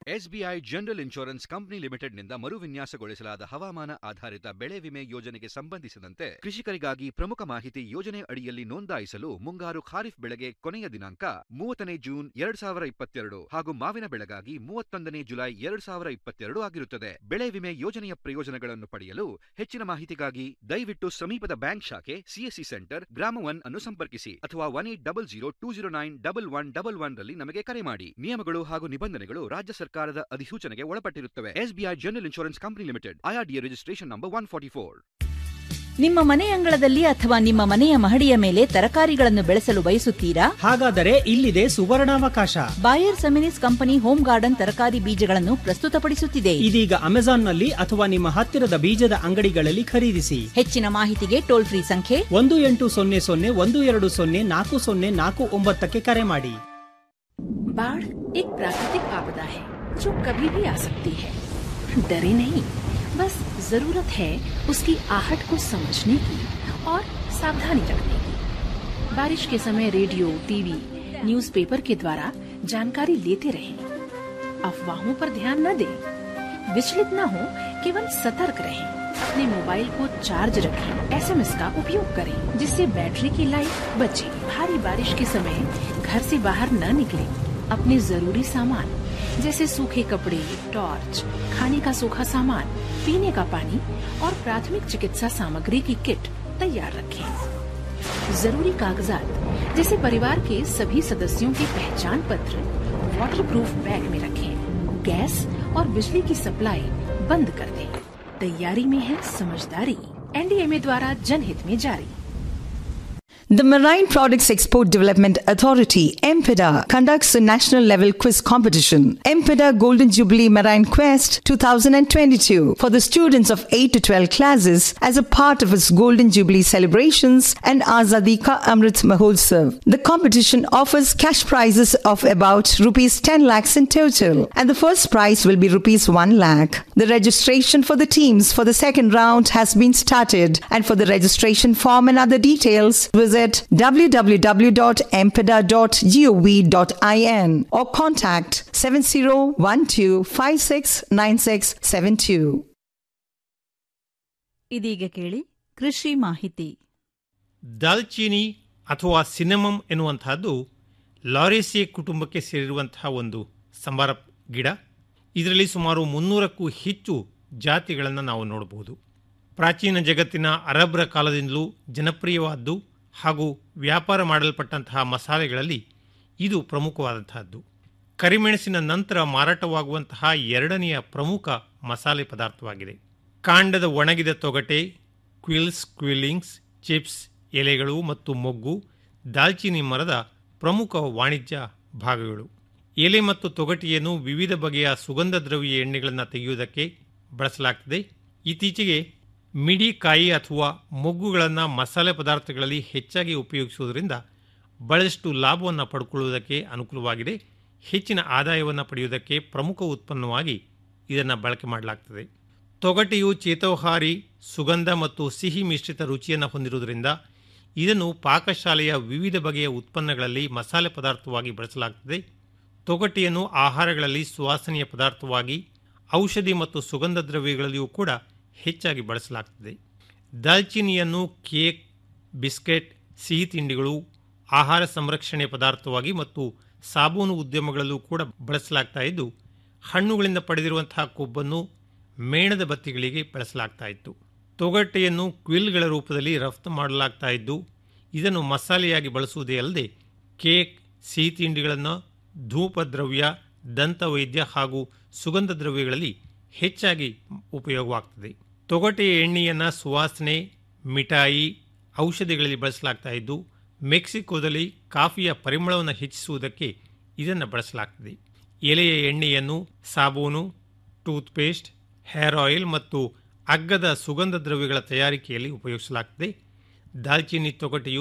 Speaker 5: SBI general insurance company ಲಿಮಿಟೆಡ್ನಿಂದ ಮರುವಿನ್ಯಾಸಗೊಳಿಸಲಾದ ಹವಾಮಾನ ಆಧಾರಿತ ಬೆಳೆ ವಿಮೆ ಯೋಜನೆಗೆ ಸಂಬಂಧಿಸಿದಂತೆ ಕೃಷಿಕರಿಗಾಗಿ ಪ್ರಮುಖ ಮಾಹಿತಿ ಯೋಜನೆ ಅಡಿಯಲ್ಲಿ ನೋಂದಾಯಿಸಲು ಮುಂಗಾರು ಖಾರಿಫ್ ಬೆಳೆಗೆ ಕೊನೆಯ ದಿನಾಂಕ ಮೂವತ್ತನೇ ಜೂನ್ ಎರಡ್ ಸಾವಿರ ಇಪ್ಪತ್ತೆರಡು ಹಾಗೂ ಮಾವಿನ ಬೆಳೆಗಾಗಿ ಮೂವತ್ತೊಂದನೇ ಜುಲೈ ಎರಡ್ ಸಾವಿರ ಇಪ್ಪತ್ತೆರಡು ಆಗಿರುತ್ತದೆ ಬೆಳೆ ವಿಮೆ ಯೋಜನೆಯ ಪ್ರಯೋಜನಗಳನ್ನು ಪಡೆಯಲು ಹೆಚ್ಚಿನ ಮಾಹಿತಿಗಾಗಿ ದಯವಿಟ್ಟು ಸಮೀಪದ ಬ್ಯಾಂಕ್ ಶಾಖೆ ಸಿಎಸ್ಸಿ ಸೆಂಟರ್ ಗ್ರಾಮ ಒನ್ ಅನ್ನು ಸಂಪರ್ಕಿಸಿ ಅಥವಾ one eight double zero two zero nine double one double one ರಲ್ಲಿ ನಮಗೆ ಕರೆ ಮಾಡಿ ನಿಯಮಗಳು ಹಾಗೂ ನಿಬಂಧನೆಗಳು ರಾಜ್ಯ ಸರ್ಕಾರದ ಅಧಿಸೂಚನೆಗೆ ಒಳಪಟ್ಟಿರುತ್ತವೆ SBI general insurance company limited IRDA registration number one forty four
Speaker 3: ನಿಮ್ಮ ಮನೆ ಅಂಗಳದಲ್ಲಿ ಅಥವಾ ನಿಮ್ಮ ಮನೆಯ ಮಹಡಿಯ ಮೇಲೆ ತರಕಾರಿಗಳನ್ನು ಬೆಳೆಸಲು ಬಯಸುತ್ತೀರಾ
Speaker 11: ಹಾಗಾದರೆ ಇಲ್ಲಿದೆ ಸುವರ್ಣಾವಕಾಶ
Speaker 3: Bayer Seminis company home garden ತರಕಾರಿ ಬೀಜಗಳನ್ನು ಪ್ರಸ್ತುತಪಡಿಸುತ್ತಿದೆ
Speaker 11: ಇದೀಗ ಅಮೆಜಾನ್ನಲ್ಲಿ ಅಥವಾ ನಿಮ್ಮ ಹತ್ತಿರದ ಬೀಜದ ಅಂಗಡಿಗಳಲ್ಲಿ ಖರೀದಿಸಿ
Speaker 3: ಹೆಚ್ಚಿನ ಮಾಹಿತಿಗೆ ಟೋಲ್ ಫ್ರೀ ಸಂಖ್ಯೆ
Speaker 11: ಒಂದು ಎಂಟು ಸೊನ್ನೆ ಸೊನ್ನೆ ಒಂದು ಎರಡು ಸೊನ್ನೆ ನಾಲ್ಕು ಸೊನ್ನೆ ನಾಲ್ಕು ಒಂಬತ್ತಕ್ಕೆ ಕರೆ ಮಾಡಿ
Speaker 12: बाढ़ एक प्राकृतिक आपदा है जो कभी भी आ सकती है डरे नहीं बस जरूरत है उसकी आहट को समझने की और सावधानी रखने की बारिश के समय रेडियो टीवी न्यूज़पेपर के द्वारा जानकारी लेते रहें अफवाहों पर ध्यान न दें विचलित न हो केवल सतर्क रहें अपने मोबाइल को चार्ज रखें एसएमएस का उपयोग करें जिससे बैटरी की लाइफ बचे भारी बारिश के समय घर से बाहर न निकलें अपने जरूरी सामान जैसे सूखे कपड़े टॉर्च खाने का सूखा सामान पीने का पानी और प्राथमिक चिकित्सा सामग्री की किट तैयार रखें जरूरी कागजात जैसे परिवार के सभी सदस्यों के पहचान पत्र वाटरप्रूफ बैग में रखें गैस और बिजली की सप्लाई बंद कर दें तैयारी में है समझदारी एनडीएमए द्वारा जनहित में जारी
Speaker 13: The Marine Products Export Development Authority, MPEDA, conducts a national level quiz competition, MPEDA Golden Jubilee Marine Quest 2022, for the students of 8 to 12 classes as a part of its Golden Jubilee celebrations and Azadi Ka Amrit Mahotsav. The competition offers cash prizes of about rupees 10 lakhs in total, and the first prize will be rupees 1 lakh. The registration for the teams for the second round has been started, and for the registration form and other details, visit www.empeda.gov.in or contact 7012569672.
Speaker 1: ಇದೀಗ ಕೇಳಿ ಕೃಷಿ ಮಾಹಿತಿ
Speaker 6: ದಾಲ್ಚೀನಿ ಅಥವಾ ಸಿನೆಮಮ್ ಎನ್ನುವಂತಹದ್ದು ಲಾರೇಸಿಯೆ ಕುಟುಂಬಕ್ಕೆ ಸೇರಿರುವಂತಹ ಒಂದು ಸಂಬಾರ ಗಿಡ ಇದರಲ್ಲಿ ಸುಮಾರು ಮುನ್ನೂರಕ್ಕೂ ಹೆಚ್ಚು ಜಾತಿಗಳನ್ನು ನಾವು ನೋಡಬಹುದು ಪ್ರಾಚೀನ ಜಗತ್ತಿನ ಅರಬ್ರ ಕಾಲದಿಂದಲೂ ಜನಪ್ರಿಯವಾದ್ದು ಹಾಗೂ ವ್ಯಾಪಾರ ಮಾಡಲ್ಪಟ್ಟಂತಹ ಮಸಾಲೆಗಳಲ್ಲಿ ಇದು ಪ್ರಮುಖವಾದಂತಹದ್ದು ಕರಿಮೆಣಸಿನ ನಂತರ ಮಾರಾಟವಾಗುವಂತಹ ಎರಡನೆಯ ಪ್ರಮುಖ ಮಸಾಲೆ ಪದಾರ್ಥವಾಗಿದೆ ಕಾಂಡದ ಒಣಗಿದ ತೊಗಟೆ ಕ್ವಿಲ್ಸ್ ಕ್ವಿಲ್ಲಿಂಗ್ಸ್ ಚಿಪ್ಸ್ ಎಲೆಗಳು ಮತ್ತು ಮೊಗ್ಗು ದಾಲ್ಚಿನ್ನಿ ಮರದ ಪ್ರಮುಖ ವಾಣಿಜ್ಯ ಭಾಗಗಳು ಎಲೆ ಮತ್ತು ತೊಗಟೆಯನ್ನು ವಿವಿಧ ಬಗೆಯ ಸುಗಂಧ ದ್ರವ್ಯ ಎಣ್ಣೆಗಳನ್ನು ತೆಗೆಯುವುದಕ್ಕೆ ಬಳಸಲಾಗ್ತದೆ ಇತ್ತೀಚೆಗೆ ಮಿಡಿ ಕಾಯಿ ಅಥವಾ ಮೊಗ್ಗುಗಳನ್ನು ಮಸಾಲೆ ಪದಾರ್ಥಗಳಲ್ಲಿ ಹೆಚ್ಚಾಗಿ ಉಪಯೋಗಿಸುವುದರಿಂದ ಬಹಳಷ್ಟು ಲಾಭವನ್ನು ಪಡ್ಕೊಳ್ಳುವುದಕ್ಕೆ ಅನುಕೂಲವಾಗಿದೆ ಹೆಚ್ಚಿನ ಆದಾಯವನ್ನು ಪಡೆಯುವುದಕ್ಕೆ ಪ್ರಮುಖ ಉತ್ಪನ್ನವಾಗಿ ಇದನ್ನು ಬಳಕೆ ಮಾಡಲಾಗ್ತದೆ ತೊಗಟೆಯು ಚೇತೋಹಾರಿ ಸುಗಂಧ ಮತ್ತು ಸಿಹಿ ಮಿಶ್ರಿತ ರುಚಿಯನ್ನು ಹೊಂದಿರುವುದರಿಂದ ಇದನ್ನು ಪಾಕಶಾಲೆಯ ವಿವಿಧ ಬಗೆಯ ಉತ್ಪನ್ನಗಳಲ್ಲಿ ಮಸಾಲೆ ಪದಾರ್ಥವಾಗಿ ಬಳಸಲಾಗ್ತದೆ ತೊಗಟೆಯನ್ನು ಆಹಾರಗಳಲ್ಲಿ ಸುವಾಸನೆಯ ಪದಾರ್ಥವಾಗಿ ಔಷಧಿ ಮತ್ತು ಸುಗಂಧ ದ್ರವ್ಯಗಳಲ್ಲಿಯೂ ಕೂಡ ಹೆಚ್ಚಾಗಿ ಬಳಸಲಾಗ್ತದೆ ದಾಲ್ಚಿನಿಯನ್ನು ಕೇಕ್ ಬಿಸ್ಕೆಟ್ ಸಿಹಿ ತಿಂಡಿಗಳು ಆಹಾರ ಸಂರಕ್ಷಣೆ ಪದಾರ್ಥವಾಗಿ ಮತ್ತು ಸಾಬೂನು ಉದ್ಯಮಗಳಲ್ಲೂ ಕೂಡ ಬಳಸಲಾಗ್ತಾ ಇದ್ದು ಹಣ್ಣುಗಳಿಂದ ಪಡೆದಿರುವಂತಹ ಕೊಬ್ಬನ್ನು ಮೇಣದ ಬತ್ತಿಗಳಿಗೆ ಬಳಸಲಾಗ್ತಾ ಇತ್ತು ತೊಗಟೆಯನ್ನು ಕ್ವಿಲ್ಗಳ ರೂಪದಲ್ಲಿ ರಫ್ತು ಮಾಡಲಾಗ್ತಾ ಇದ್ದು ಇದನ್ನು ಮಸಾಲೆಯಾಗಿ ಬಳಸುವುದೇ ಅಲ್ಲದೆ ಕೇಕ್ ಸಿಹಿ ತಿಂಡಿಗಳನ್ನು ಧೂಪ ದ್ರವ್ಯ ದಂತವೈದ್ಯ ಹಾಗೂ ಸುಗಂಧ ದ್ರವ್ಯಗಳಲ್ಲಿ ಹೆಚ್ಚಾಗಿ ಉಪಯೋಗವಾಗ್ತದೆ ತೊಗಟೆಯ ಎಣ್ಣೆಯನ್ನು ಸುವಾಸನೆ ಮಿಠಾಯಿ ಔಷಧಿಗಳಲ್ಲಿ ಬಳಸಲಾಗ್ತಾ ಇದ್ದು ಮೆಕ್ಸಿಕೋದಲ್ಲಿ ಕಾಫಿಯ ಪರಿಮಳವನ್ನು ಹೆಚ್ಚಿಸುವುದಕ್ಕೆ ಇದನ್ನು ಬಳಸಲಾಗ್ತದೆ ಎಲೆಯ ಎಣ್ಣೆಯನ್ನು ಸಾಬೂನು ಟೂತ್ಪೇಸ್ಟ್ ಹೇರ್ ಆಯಿಲ್ ಮತ್ತು ಅಗ್ಗದ ಸುಗಂಧ ದ್ರವ್ಯಗಳ ತಯಾರಿಕೆಯಲ್ಲಿ ಉಪಯೋಗಿಸಲಾಗ್ತದೆ ದಾಲ್ಚಿನ್ನಿ ತೊಗಟೆಯು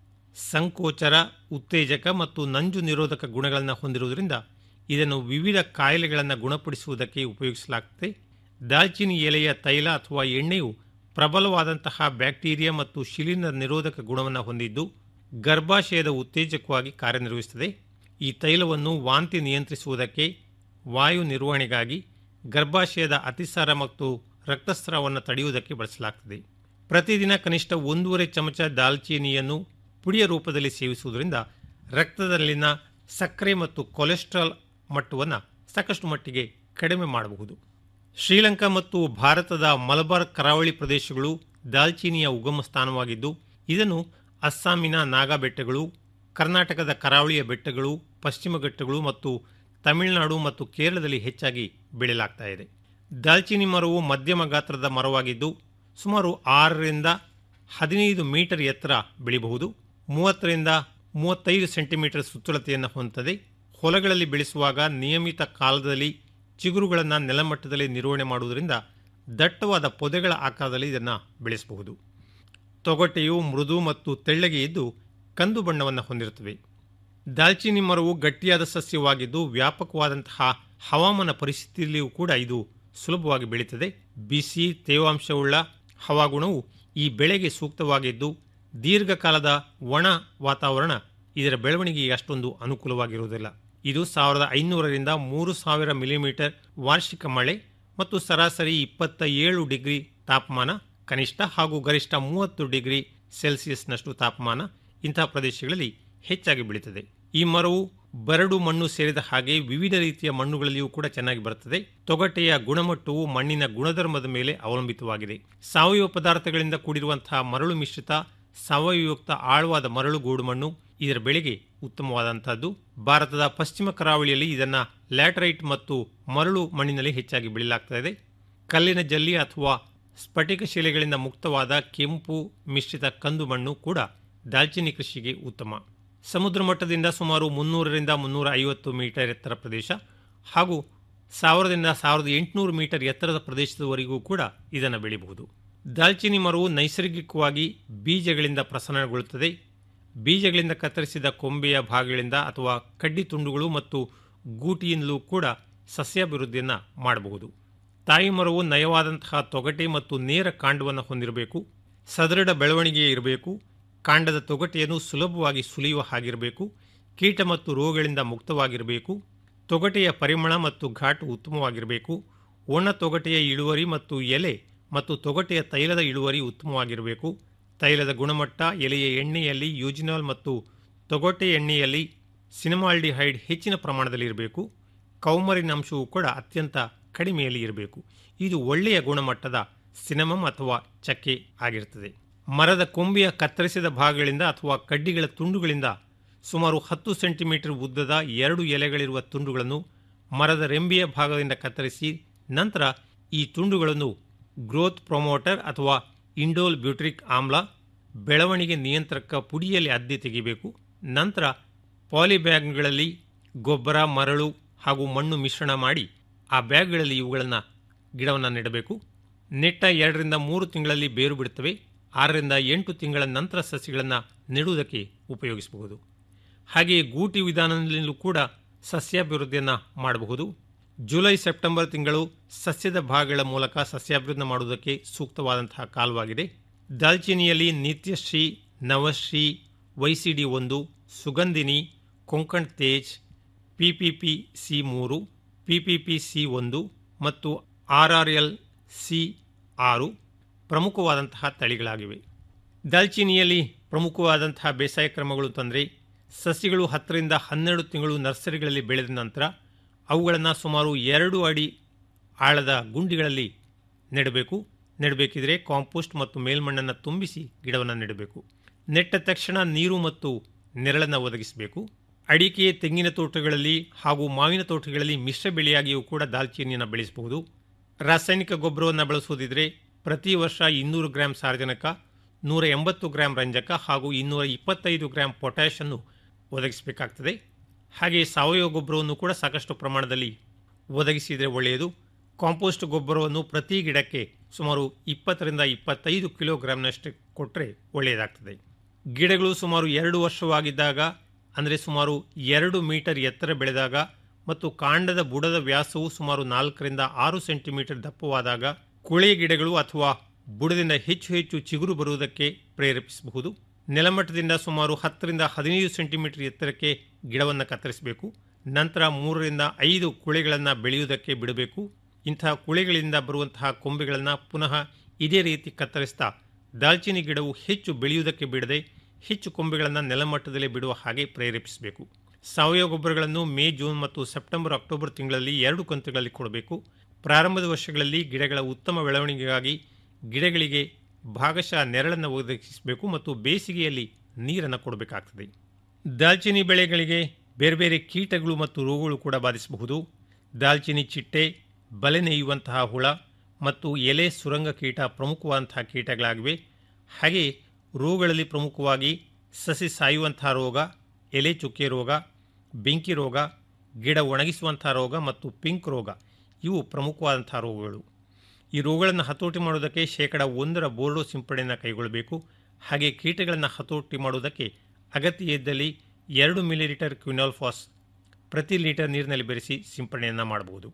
Speaker 6: ಸಂಕೋಚರ ಉತ್ತೇಜಕ ಮತ್ತು ನಂಜು ನಿರೋಧಕ ಗುಣಗಳನ್ನು ಹೊಂದಿರುವುದರಿಂದ ಇದನ್ನು ವಿವಿಧ ಕಾಯಿಲೆಗಳನ್ನು ಗುಣಪಡಿಸುವುದಕ್ಕೆ ಉಪಯೋಗಿಸಲಾಗ್ತದೆ ದಾಲ್ಚಿನ್ನಿ ಎಲೆಯ ತೈಲ ಅಥವಾ ಎಣ್ಣೆಯು ಪ್ರಬಲವಾದಂತಹ ಬ್ಯಾಕ್ಟೀರಿಯಾ ಮತ್ತು ಶಿಲೀಂಧ್ರ ನಿರೋಧಕ ಗುಣವನ್ನು ಹೊಂದಿದ್ದು ಗರ್ಭಾಶಯದ ಉತ್ತೇಜಕವಾಗಿ ಕಾರ್ಯನಿರ್ವಹಿಸುತ್ತದೆ ಈ ತೈಲವನ್ನು ವಾಂತಿ ನಿಯಂತ್ರಿಸುವುದಕ್ಕೆ ವಾಯು ನಿರ್ವಹಣೆಗಾಗಿ ಗರ್ಭಾಶಯದ ಅತಿಸಾರ ಮತ್ತು ರಕ್ತಸ್ರಾವವನ್ನು ತಡೆಯುವುದಕ್ಕೆ ಬಳಸಲಾಗ್ತದೆ ಪ್ರತಿದಿನ ಕನಿಷ್ಠ ಒಂದೂವರೆ ಚಮಚ ದಾಲ್ಚೀನಿಯನ್ನು ಪುಡಿಯ ರೂಪದಲ್ಲಿ ಸೇವಿಸುವುದರಿಂದ ರಕ್ತದಲ್ಲಿನ ಸಕ್ಕರೆ ಮತ್ತು ಕೊಲೆಸ್ಟ್ರಾಲ್ ಮಟ್ಟವನ್ನು ಸಾಕಷ್ಟು ಮಟ್ಟಿಗೆ ಕಡಿಮೆ ಮಾಡಬಹುದು ಶ್ರೀಲಂಕಾ ಮತ್ತು ಭಾರತದ ಮಲಬಾರ್ ಕರಾವಳಿ ಪ್ರದೇಶಗಳು ದಾಲ್ಚೀನಿಯ ಉಗಮ ಸ್ಥಾನವಾಗಿದ್ದು ಇದನ್ನು ಅಸ್ಸಾಮಿನ ನಾಗಾ ಬೆಟ್ಟಗಳು ಕರ್ನಾಟಕದ ಕರಾವಳಿಯ ಬೆಟ್ಟಗಳು ಪಶ್ಚಿಮ ಘಟ್ಟಗಳು ಮತ್ತು ತಮಿಳುನಾಡು ಮತ್ತು ಕೇರಳದಲ್ಲಿ ಹೆಚ್ಚಾಗಿ ಬೆಳೆಯಲಾಗ್ತಾ ಇದೆ ದಾಲ್ಚಿನ್ನಿ ಮರವು ಮಧ್ಯಮ ಗಾತ್ರದ ಮರವಾಗಿದ್ದು ಸುಮಾರು ಆರರಿಂದ ಹದಿನೈದು ಮೀಟರ್ ಎತ್ತರ ಬೆಳೆಯಬಹುದು ಮೂವತ್ತರಿಂದ ಮೂವತ್ತೈದು ಸೆಂಟಿಮೀಟರ್ ಸುತ್ತಳತೆಯನ್ನು ಹೊಂದುತ್ತದೆ ಹೊಲಗಳಲ್ಲಿ ಬೆಳೆಸುವಾಗ ನಿಯಮಿತ ಕಾಲದಲ್ಲಿ ಚಿಗುರುಗಳನ್ನು ನೆಲಮಟ್ಟದಲ್ಲಿ ನಿರ್ವಹಣೆ ಮಾಡುವುದರಿಂದ ದಟ್ಟವಾದ ಪೊದೆಗಳ ಆಕಾರದಲ್ಲಿ ಇದನ್ನು ಬೆಳೆಸಬಹುದು ತೊಗಟೆಯು ಮೃದು ಮತ್ತು ತೆಳ್ಳಗೆ ಇದ್ದು ಕಂದು ಬಣ್ಣವನ್ನು ಹೊಂದಿರುತ್ತವೆ ದಾಲ್ಚಿನ್ನಿ ಮರವು ಗಟ್ಟಿಯಾದ ಸಸ್ಯವಾಗಿದ್ದು ವ್ಯಾಪಕವಾದಂತಹ ಹವಾಮಾನ ಪರಿಸ್ಥಿತಿಯಲ್ಲಿಯೂ ಕೂಡ ಇದು ಸುಲಭವಾಗಿ ಬೆಳೀತದೆ ಬಿಸಿ ತೇವಾಂಶವುಳ್ಳ ಹವಾಗುಣವು ಈ ಬೆಳೆಗೆ ಸೂಕ್ತವಾಗಿದ್ದು ದೀರ್ಘಕಾಲದ ಒಣ ವಾತಾವರಣ ಇದರ ಬೆಳವಣಿಗೆಗೆ ಅಷ್ಟೊಂದು ಅನುಕೂಲವಾಗಿರುವುದಿಲ್ಲ ಇದು ಸಾವಿರದ ಐನೂರರಿಂದ ಮೂರು ಸಾವಿರ ಮಿಲಿಮೀಟರ್ ವಾರ್ಷಿಕ ಮಳೆ ಮತ್ತು ಸರಾಸರಿ ಇಪ್ಪತ್ತ ಏಳು ಡಿಗ್ರಿ ತಾಪಮಾನ ಕನಿಷ್ಠ ಹಾಗೂ ಗರಿಷ್ಠ ಮೂವತ್ತು ಡಿಗ್ರಿ ಸೆಲ್ಸಿಯಸ್ನಷ್ಟು ತಾಪಮಾನ ಇಂತಹ ಪ್ರದೇಶಗಳಲ್ಲಿ ಹೆಚ್ಚಾಗಿ ಬೆಳೀತದೆ ಈ ಮರವು ಬರಡು ಮಣ್ಣು ಸೇರಿದ ಹಾಗೆ ವಿವಿಧ ರೀತಿಯ ಮಣ್ಣುಗಳಲ್ಲಿಯೂ ಕೂಡ ಚೆನ್ನಾಗಿ ಬರುತ್ತದೆ ತೊಗಟೆಯ ಗುಣಮಟ್ಟವು ಮಣ್ಣಿನ ಗುಣಧರ್ಮದ ಮೇಲೆ ಅವಲಂಬಿತವಾಗಿದೆ ಸಾವಯವ ಪದಾರ್ಥಗಳಿಂದ ಕೂಡಿರುವಂತಹ ಮರಳು ಮಿಶ್ರಿತ ಸಾವಯವಯುಕ್ತ ಆಳವಾದ ಮರಳು ಗೂಡು ಮಣ್ಣು ಇದರ ಬೆಳೆಗೆ ಉತ್ತಮವಾದಂತಹದ್ದು ಭಾರತದ ಪಶ್ಚಿಮ ಕರಾವಳಿಯಲ್ಲಿ ಇದನ್ನ ಲ್ಯಾಟರೈಟ್ ಮತ್ತು ಮರಳು ಮಣ್ಣಿನಲ್ಲಿ ಹೆಚ್ಚಾಗಿ ಬೆಳೆಯಲಾಗ್ತಾ ಇದೆ ಕಲ್ಲಿನ ಜಲ್ಲಿ ಅಥವಾ ಸ್ಫಟಿಕ ಶಿಲೆಗಳಿಂದ ಮುಕ್ತವಾದ ಕೆಂಪು ಮಿಶ್ರಿತ ಕಂದು ಮಣ್ಣು ಕೂಡ ದಾಲ್ಚಿನ್ನಿ ಕೃಷಿಗೆ ಉತ್ತಮ ಸಮುದ್ರ ಮಟ್ಟದಿಂದ ಸುಮಾರು ಮುನ್ನೂರರಿಂದ ಮುನ್ನೂರ ಐವತ್ತು ಮೀಟರ್ ಎತ್ತರ ಪ್ರದೇಶ ಹಾಗೂ ಸಾವಿರದಿಂದ ಸಾವಿರದ ಎಂಟುನೂರು ಮೀಟರ್ ಎತ್ತರದ ಪ್ರದೇಶದವರೆಗೂ ಕೂಡ ಇದನ್ನು ಬೆಳೆಯಬಹುದು ದಾಲ್ಚಿನ್ನಿ ಮರವು ನೈಸರ್ಗಿಕವಾಗಿ ಬೀಜಗಳಿಂದ ಪ್ರಸರಣಗೊಳ್ಳುತ್ತದೆ ಬೀಜಗಳಿಂದ ಕತ್ತರಿಸಿದ ಕೊಂಬೆಯ ಭಾಗಗಳಿಂದ ಅಥವಾ ಕಡ್ಡಿ ತುಂಡುಗಳು ಮತ್ತು ಗೂಟಿಯಿಂದಲೂ ಕೂಡ ಸಸ್ಯಾಭಿವೃದ್ಧಿಯನ್ನು ಮಾಡಬಹುದು ತಾಯಿ ಮರವು ನಯವಾದಂತಹ ತೊಗಟೆ ಮತ್ತು ನೇರ ಕಾಂಡವನ್ನು ಹೊಂದಿರಬೇಕು ಸದೃಢ ಬೆಳವಣಿಗೆ ಇರಬೇಕು ಕಾಂಡದ ತೊಗಟೆಯನ್ನು ಸುಲಭವಾಗಿ ಸುಲಿಯುವ ಹಾಗಿರಬೇಕು ಕೀಟ ಮತ್ತು ರೋಗಗಳಿಂದ ಮುಕ್ತವಾಗಿರಬೇಕು ತೊಗಟೆಯ ಪರಿಮಳ ಮತ್ತು ಘಾಟು ಉತ್ತಮವಾಗಿರಬೇಕು ಒಣ ತೊಗಟೆಯ ಇಳುವರಿ ಮತ್ತು ಎಲೆ ಮತ್ತು ತೊಗಟೆಯ ತೈಲದ ಇಳುವರಿ ಉತ್ತಮವಾಗಿರಬೇಕು ತೈಲದ ಗುಣಮಟ್ಟ ಎಲೆಯ ಎಣ್ಣೆಯಲ್ಲಿ ಯೂಜಿನಾಲ್ ಮತ್ತು ತೊಗಟೆ ಎಣ್ಣೆಯಲ್ಲಿ ಸಿನಿಮಾಲ್ಡಿಹೈಡ್ ಹೆಚ್ಚಿನ ಪ್ರಮಾಣದಲ್ಲಿ ಇರಬೇಕು ಕೌಮರಿನ ಅಂಶವು ಕೂಡ ಅತ್ಯಂತ ಕಡಿಮೆಯಲ್ಲಿ ಇರಬೇಕು ಇದು ಒಳ್ಳೆಯ ಗುಣಮಟ್ಟದ ಸಿನಮಮ್ ಅಥವಾ ಚಕ್ಕೆ ಆಗಿರುತ್ತದೆ ಮರದ ಕೊಂಬೆಯ ಕತ್ತರಿಸಿದ ಭಾಗಗಳಿಂದ ಅಥವಾ ಕಡ್ಡಿಗಳ ತುಂಡುಗಳಿಂದ ಸುಮಾರು ಹತ್ತು ಸೆಂಟಿಮೀಟರ್ ಉದ್ದದ ಎರಡು ಎಲೆಗಳಿರುವ ತುಂಡುಗಳನ್ನು ಮರದ ರೆಂಬೆಯ ಭಾಗದಿಂದ ಕತ್ತರಿಸಿ ನಂತರ ಈ ತುಂಡುಗಳನ್ನು ಗ್ರೋತ್ ಪ್ರೊಮೋಟರ್ ಅಥವಾ ಇಂಡೋಲ್ ಬ್ಯೂಟ್ರಿಕ್ ಆಮ್ಲ ಬೆಳವಣಿಗೆ ನಿಯಂತ್ರಕ ಪುಡಿಯಲ್ಲಿ ಅದ್ದಿ ತೆಗೆಯಬೇಕು ನಂತರ ಪಾಲಿಬ್ಯಾಗ್ಗಳಲ್ಲಿ ಗೊಬ್ಬರ ಮರಳು ಹಾಗೂ ಮಣ್ಣು ಮಿಶ್ರಣ ಮಾಡಿ ಆ ಬ್ಯಾಗ್ಗಳಲ್ಲಿ ಇವುಗಳನ್ನು ಗಿಡವನ್ನು ನೆಡಬೇಕು ನೆಟ್ಟ ಎರಡರಿಂದ ಮೂರು ತಿಂಗಳಲ್ಲಿ ಬೇರು ಬಿಡುತ್ತವೆ ಆರರಿಂದ ಎಂಟು ತಿಂಗಳ ನಂತರ ಸಸ್ಯಗಳನ್ನು ನೆಡುವುದಕ್ಕೆ ಉಪಯೋಗಿಸಬಹುದು ಹಾಗೆಯೇ ಗೂಟಿ ವಿಧಾನದಲ್ಲೂ ಕೂಡ ಸಸ್ಯಾಭಿವೃದ್ಧಿಯನ್ನು ಮಾಡಬಹುದು ಜುಲೈ ಸೆಪ್ಟೆಂಬರ್ ತಿಂಗಳು ಸಸ್ಯದ ಭಾಗಗಳ ಮೂಲಕ ಸಸ್ಯಾಭಿವೃದ್ಧಿ ಮಾಡುವುದಕ್ಕೆ ಸೂಕ್ತವಾದಂತಹ ಕಾಲವಾಗಿದೆ ದಾಲ್ಚಿನಿಯಲ್ಲಿ ನಿತ್ಯಶ್ರೀ ನವಶ್ರೀ ವೈಸಿಡಿ ಒಂದು ಸುಗಂಧಿನಿ ಕೊಂಕಣ್ ತೇಜ್ ಪಿಪಿಪಿ ಸಿ ಮೂರು ಪಿಪಿಪಿ ಸಿ ಒಂದು ಮತ್ತು ಆರ್ಆರ್ಎಲ್ ಸಿ ಆರು ಪ್ರಮುಖವಾದಂತಹ ತಳಿಗಳಾಗಿವೆ ದಾಲ್ಚಿನಿಯಲ್ಲಿ ಪ್ರಮುಖವಾದಂತಹ ಬೇಸಾಯ ಕ್ರಮಗಳು ತಂದರೆ ಸಸ್ಯಗಳು ಹತ್ತರಿಂದ ಹನ್ನೆರಡು ತಿಂಗಳು ನರ್ಸರಿಗಳಲ್ಲಿ ಬೆಳೆದ ನಂತರ ಅವುಗಳನ್ನು ಸುಮಾರು ಎರಡು ಅಡಿ ಆಳದ ಗುಂಡಿಗಳಲ್ಲಿ ನೆಡಬೇಕು ನೆಡಬೇಕಿದ್ರೆ ಕಾಂಪೋಸ್ಟ್ ಮತ್ತು ಮೇಲ್ಮಣ್ಣನ್ನು ತುಂಬಿಸಿ ಗಿಡವನ್ನು ನೆಡಬೇಕು ನೆಟ್ಟ ತಕ್ಷಣ ನೀರು ಮತ್ತು ನೆರಳನ್ನು ಒದಗಿಸಬೇಕು ಅಡಿಕೆ ತೆಂಗಿನ ತೋಟಗಳಲ್ಲಿ ಹಾಗೂ ಮಾವಿನ ತೋಟಗಳಲ್ಲಿ ಮಿಶ್ರ ಬೆಳೆಯಾಗಿಯೂ ಕೂಡ ದಾಲ್ಚಿನ್ನಿಯನ್ನು ಬೆಳೆಸಬಹುದು ರಾಸಾಯನಿಕ ಗೊಬ್ಬರವನ್ನು ಬಳಸುವುದಿದ್ರೆ ಪ್ರತಿ ವರ್ಷ ಇನ್ನೂರು ಗ್ರಾಂ ಸಾರಜನಕ ನೂರ ಎಂಬತ್ತು ಗ್ರಾಂ ರಂಜಕ ಹಾಗೂ ಇನ್ನೂರ ಇಪ್ಪತ್ತೈದು ಗ್ರಾಂ ಪೊಟ್ಯಾಷ್ ಅನ್ನು ಒದಗಿಸಬೇಕಾಗ್ತದೆ ಹಾಗೆಯೇ ಸಾವಯವ ಗೊಬ್ಬರವನ್ನು ಕೂಡ ಸಾಕಷ್ಟು ಪ್ರಮಾಣದಲ್ಲಿ ಒದಗಿಸಿದರೆ ಒಳ್ಳೆಯದು ಕಾಂಪೋಸ್ಟ್ ಗೊಬ್ಬರವನ್ನು ಪ್ರತಿ ಗಿಡಕ್ಕೆ ಸುಮಾರು ಇಪ್ಪತ್ತರಿಂದ ಇಪ್ಪತ್ತೈದು ಕಿಲೋಗ್ರಾಂನಷ್ಟು ಕೊಟ್ಟರೆ ಒಳ್ಳೆಯದಾಗ್ತದೆ ಗಿಡಗಳು ಸುಮಾರು ಎರಡು ವರ್ಷವಾಗಿದ್ದಾಗ ಅಂದರೆ ಸುಮಾರು ಎರಡು ಮೀಟರ್ ಎತ್ತರ ಬೆಳೆದಾಗ ಮತ್ತು ಕಾಂಡದ ಬುಡದ ವ್ಯಾಸವು ಸುಮಾರು ನಾಲ್ಕರಿಂದ ಆರು ಸೆಂಟಿಮೀಟರ್ ದಪ್ಪವಾದಾಗ ಕುಳೆ ಗಿಡಗಳು ಅಥವಾ ಬುಡದಿಂದ ಹೆಚ್ಚು ಹೆಚ್ಚು ಚಿಗುರು ಬರುವುದಕ್ಕೆ ಪ್ರೇರೇಪಿಸಬಹುದು ನೆಲಮಟ್ಟದಿಂದ ಸುಮಾರು ಹತ್ತರಿಂದ ಹದಿನೈದು ಸೆಂಟಿಮೀಟರ್ ಎತ್ತರಕ್ಕೆ ಗಿಡವನ್ನು ಕತ್ತರಿಸಬೇಕು ನಂತರ ಮೂರರಿಂದ ಐದು ಕುಳೆಗಳನ್ನು ಬೆಳೆಯುವುದಕ್ಕೆ ಬಿಡಬೇಕು ಇಂತಹ ಕುಳೆಗಳಿಂದ ಬರುವಂತಹ ಕೊಂಬೆಗಳನ್ನು ಪುನಃ ಇದೇ ರೀತಿ ಕತ್ತರಿಸ್ತಾ ದಾಲ್ಚಿನ್ನಿ ಗಿಡವು ಹೆಚ್ಚು ಬೆಳೆಯುವುದಕ್ಕೆ ಬಿಡದೆ ಹೆಚ್ಚು ಕೊಂಬೆಗಳನ್ನು ನೆಲಮಟ್ಟದಲ್ಲಿ ಬಿಡುವ ಹಾಗೆ ಪ್ರೇರೇಪಿಸಬೇಕು ಸಾವಯವ ಗೊಬ್ಬರಗಳನ್ನು ಮೇ ಜೂನ್ ಮತ್ತು ಸೆಪ್ಟೆಂಬರ್ ಅಕ್ಟೋಬರ್ ತಿಂಗಳಲ್ಲಿ ಎರಡು ಕಂತುಗಳಲ್ಲಿ ಕೊಡಬೇಕು ಪ್ರಾರಂಭದ ವರ್ಷಗಳಲ್ಲಿ ಗಿಡಗಳ ಉತ್ತಮ ಬೆಳವಣಿಗೆಗಾಗಿ ಗಿಡಗಳಿಗೆ ಭಾಗಶಃ ನೆರಳನ್ನು ಒದಗಿಸಬೇಕು ಮತ್ತು ಬೇಸಿಗೆಯಲ್ಲಿ ನೀರನ್ನು ಕೊಡಬೇಕಾಗ್ತದೆ ದಾಲ್ಚಿನ್ನಿ ಬೆಳೆಗಳಿಗೆ ಬೇರೆ ಬೇರೆ ಕೀಟಗಳು ಮತ್ತು ರೋಗಗಳು ಕೂಡ ಬಾಧಿಸಬಹುದು ದಾಲ್ಚಿನ್ನಿ ಚಿಟ್ಟೆ ಬಲೆ ನೇಯುವಂತಹ ಹುಳ ಮತ್ತು ಎಲೆ ಸುರಂಗ ಕೀಟ ಪ್ರಮುಖವಾದಂತಹ ಕೀಟಗಳಾಗಿವೆ ಹಾಗೆ ರೋಗಗಳಲ್ಲಿ ಪ್ರಮುಖವಾಗಿ ಸಸಿ ಸಾಯುವಂತಹ ರೋಗ ಎಲೆ ಚುಕ್ಕೆ ರೋಗ ಬೆಂಕಿ ರೋಗ ಗಿಡ ಒಣಗಿಸುವಂತಹ ರೋಗ ಮತ್ತು ಪಿಂಕ್ ರೋಗ ಇವು ಪ್ರಮುಖವಾದಂತಹ ರೋಗಗಳು ಈ ರೋಗಗಳನ್ನು ಹತೋಟಿ ಮಾಡುವುದಕ್ಕೆ ಶೇಕಡ ಒಂದರ ಬೋರ್ಡೋ ಸಿಂಪಡಣೆಯನ್ನು ಕೈಗೊಳ್ಳಬೇಕು ಹಾಗೆ ಕೀಟಗಳನ್ನು ಹತೋಟಿ ಮಾಡುವುದಕ್ಕೆ ಅಗತ್ಯ ಇದ್ದಲ್ಲಿ ಎರಡು ಮಿಲಿಲೀಟರ್ ಕ್ವಿನಾಲ್ಫಾಸ್ ಪ್ರತಿ ಲೀಟರ್ ನೀರಿನಲ್ಲಿ ಬೆರೆಸಿ ಸಿಂಪಡಣೆಯನ್ನು ಮಾಡಬಹುದು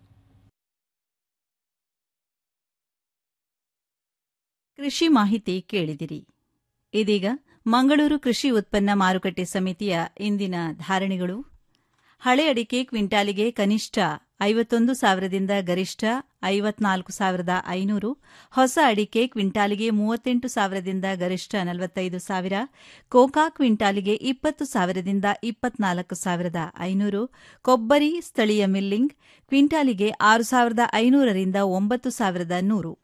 Speaker 1: ಕೃಷಿ ಮಾಹಿತಿ ಕೇಳಿದಿರಿ ಇದೀಗ ಮಂಗಳೂರು ಕೃಷಿ ಉತ್ಪನ್ನ ಮಾರುಕಟ್ಟೆ ಸಮಿತಿಯ ಇಂದಿನ ಧಾರಣೆಗಳು ಹಳೆ ಅಡಿಕೆ ಕ್ವಿಂಟಾಲಿಗೆ ಕನಿಷ್ಠ ಐವತ್ತೊಂದು ಸಾವಿರದಿಂದ ಗರಿಷ್ಠ ಐವತ್ನಾಲ್ಕು ಸಾವಿರದ ಐನೂರು ಹೊಸ ಅಡಿಕೆ ಕ್ವಿಂಟಾಲಿಗೆ ಮೂವತ್ತೆಂಟು ಸಾವಿರದಿಂದ ಗರಿಷ್ಠ ನಲವತ್ತೈದು ಸಾವಿರ ಕೋಕಾ ಕ್ವಿಂಟಾಲಿಗೆ ಇಪ್ಪತ್ತು ಸಾವಿರದಿಂದ ಇಪ್ಪತ್ನಾಲ್ಕು ಸಾವಿರದ ಐನೂರು ಕೊಬ್ಬರಿ ಸ್ಥಳೀಯ ಮಿಲ್ಲಿಂಗ್ ಕ್ವಿಂಟಾಲಿಗೆ ಆರು ಸಾವಿರದ ಐನೂರರಿಂದ ಒಂಬತ್ತು ಸಾವಿರದ ನೂರು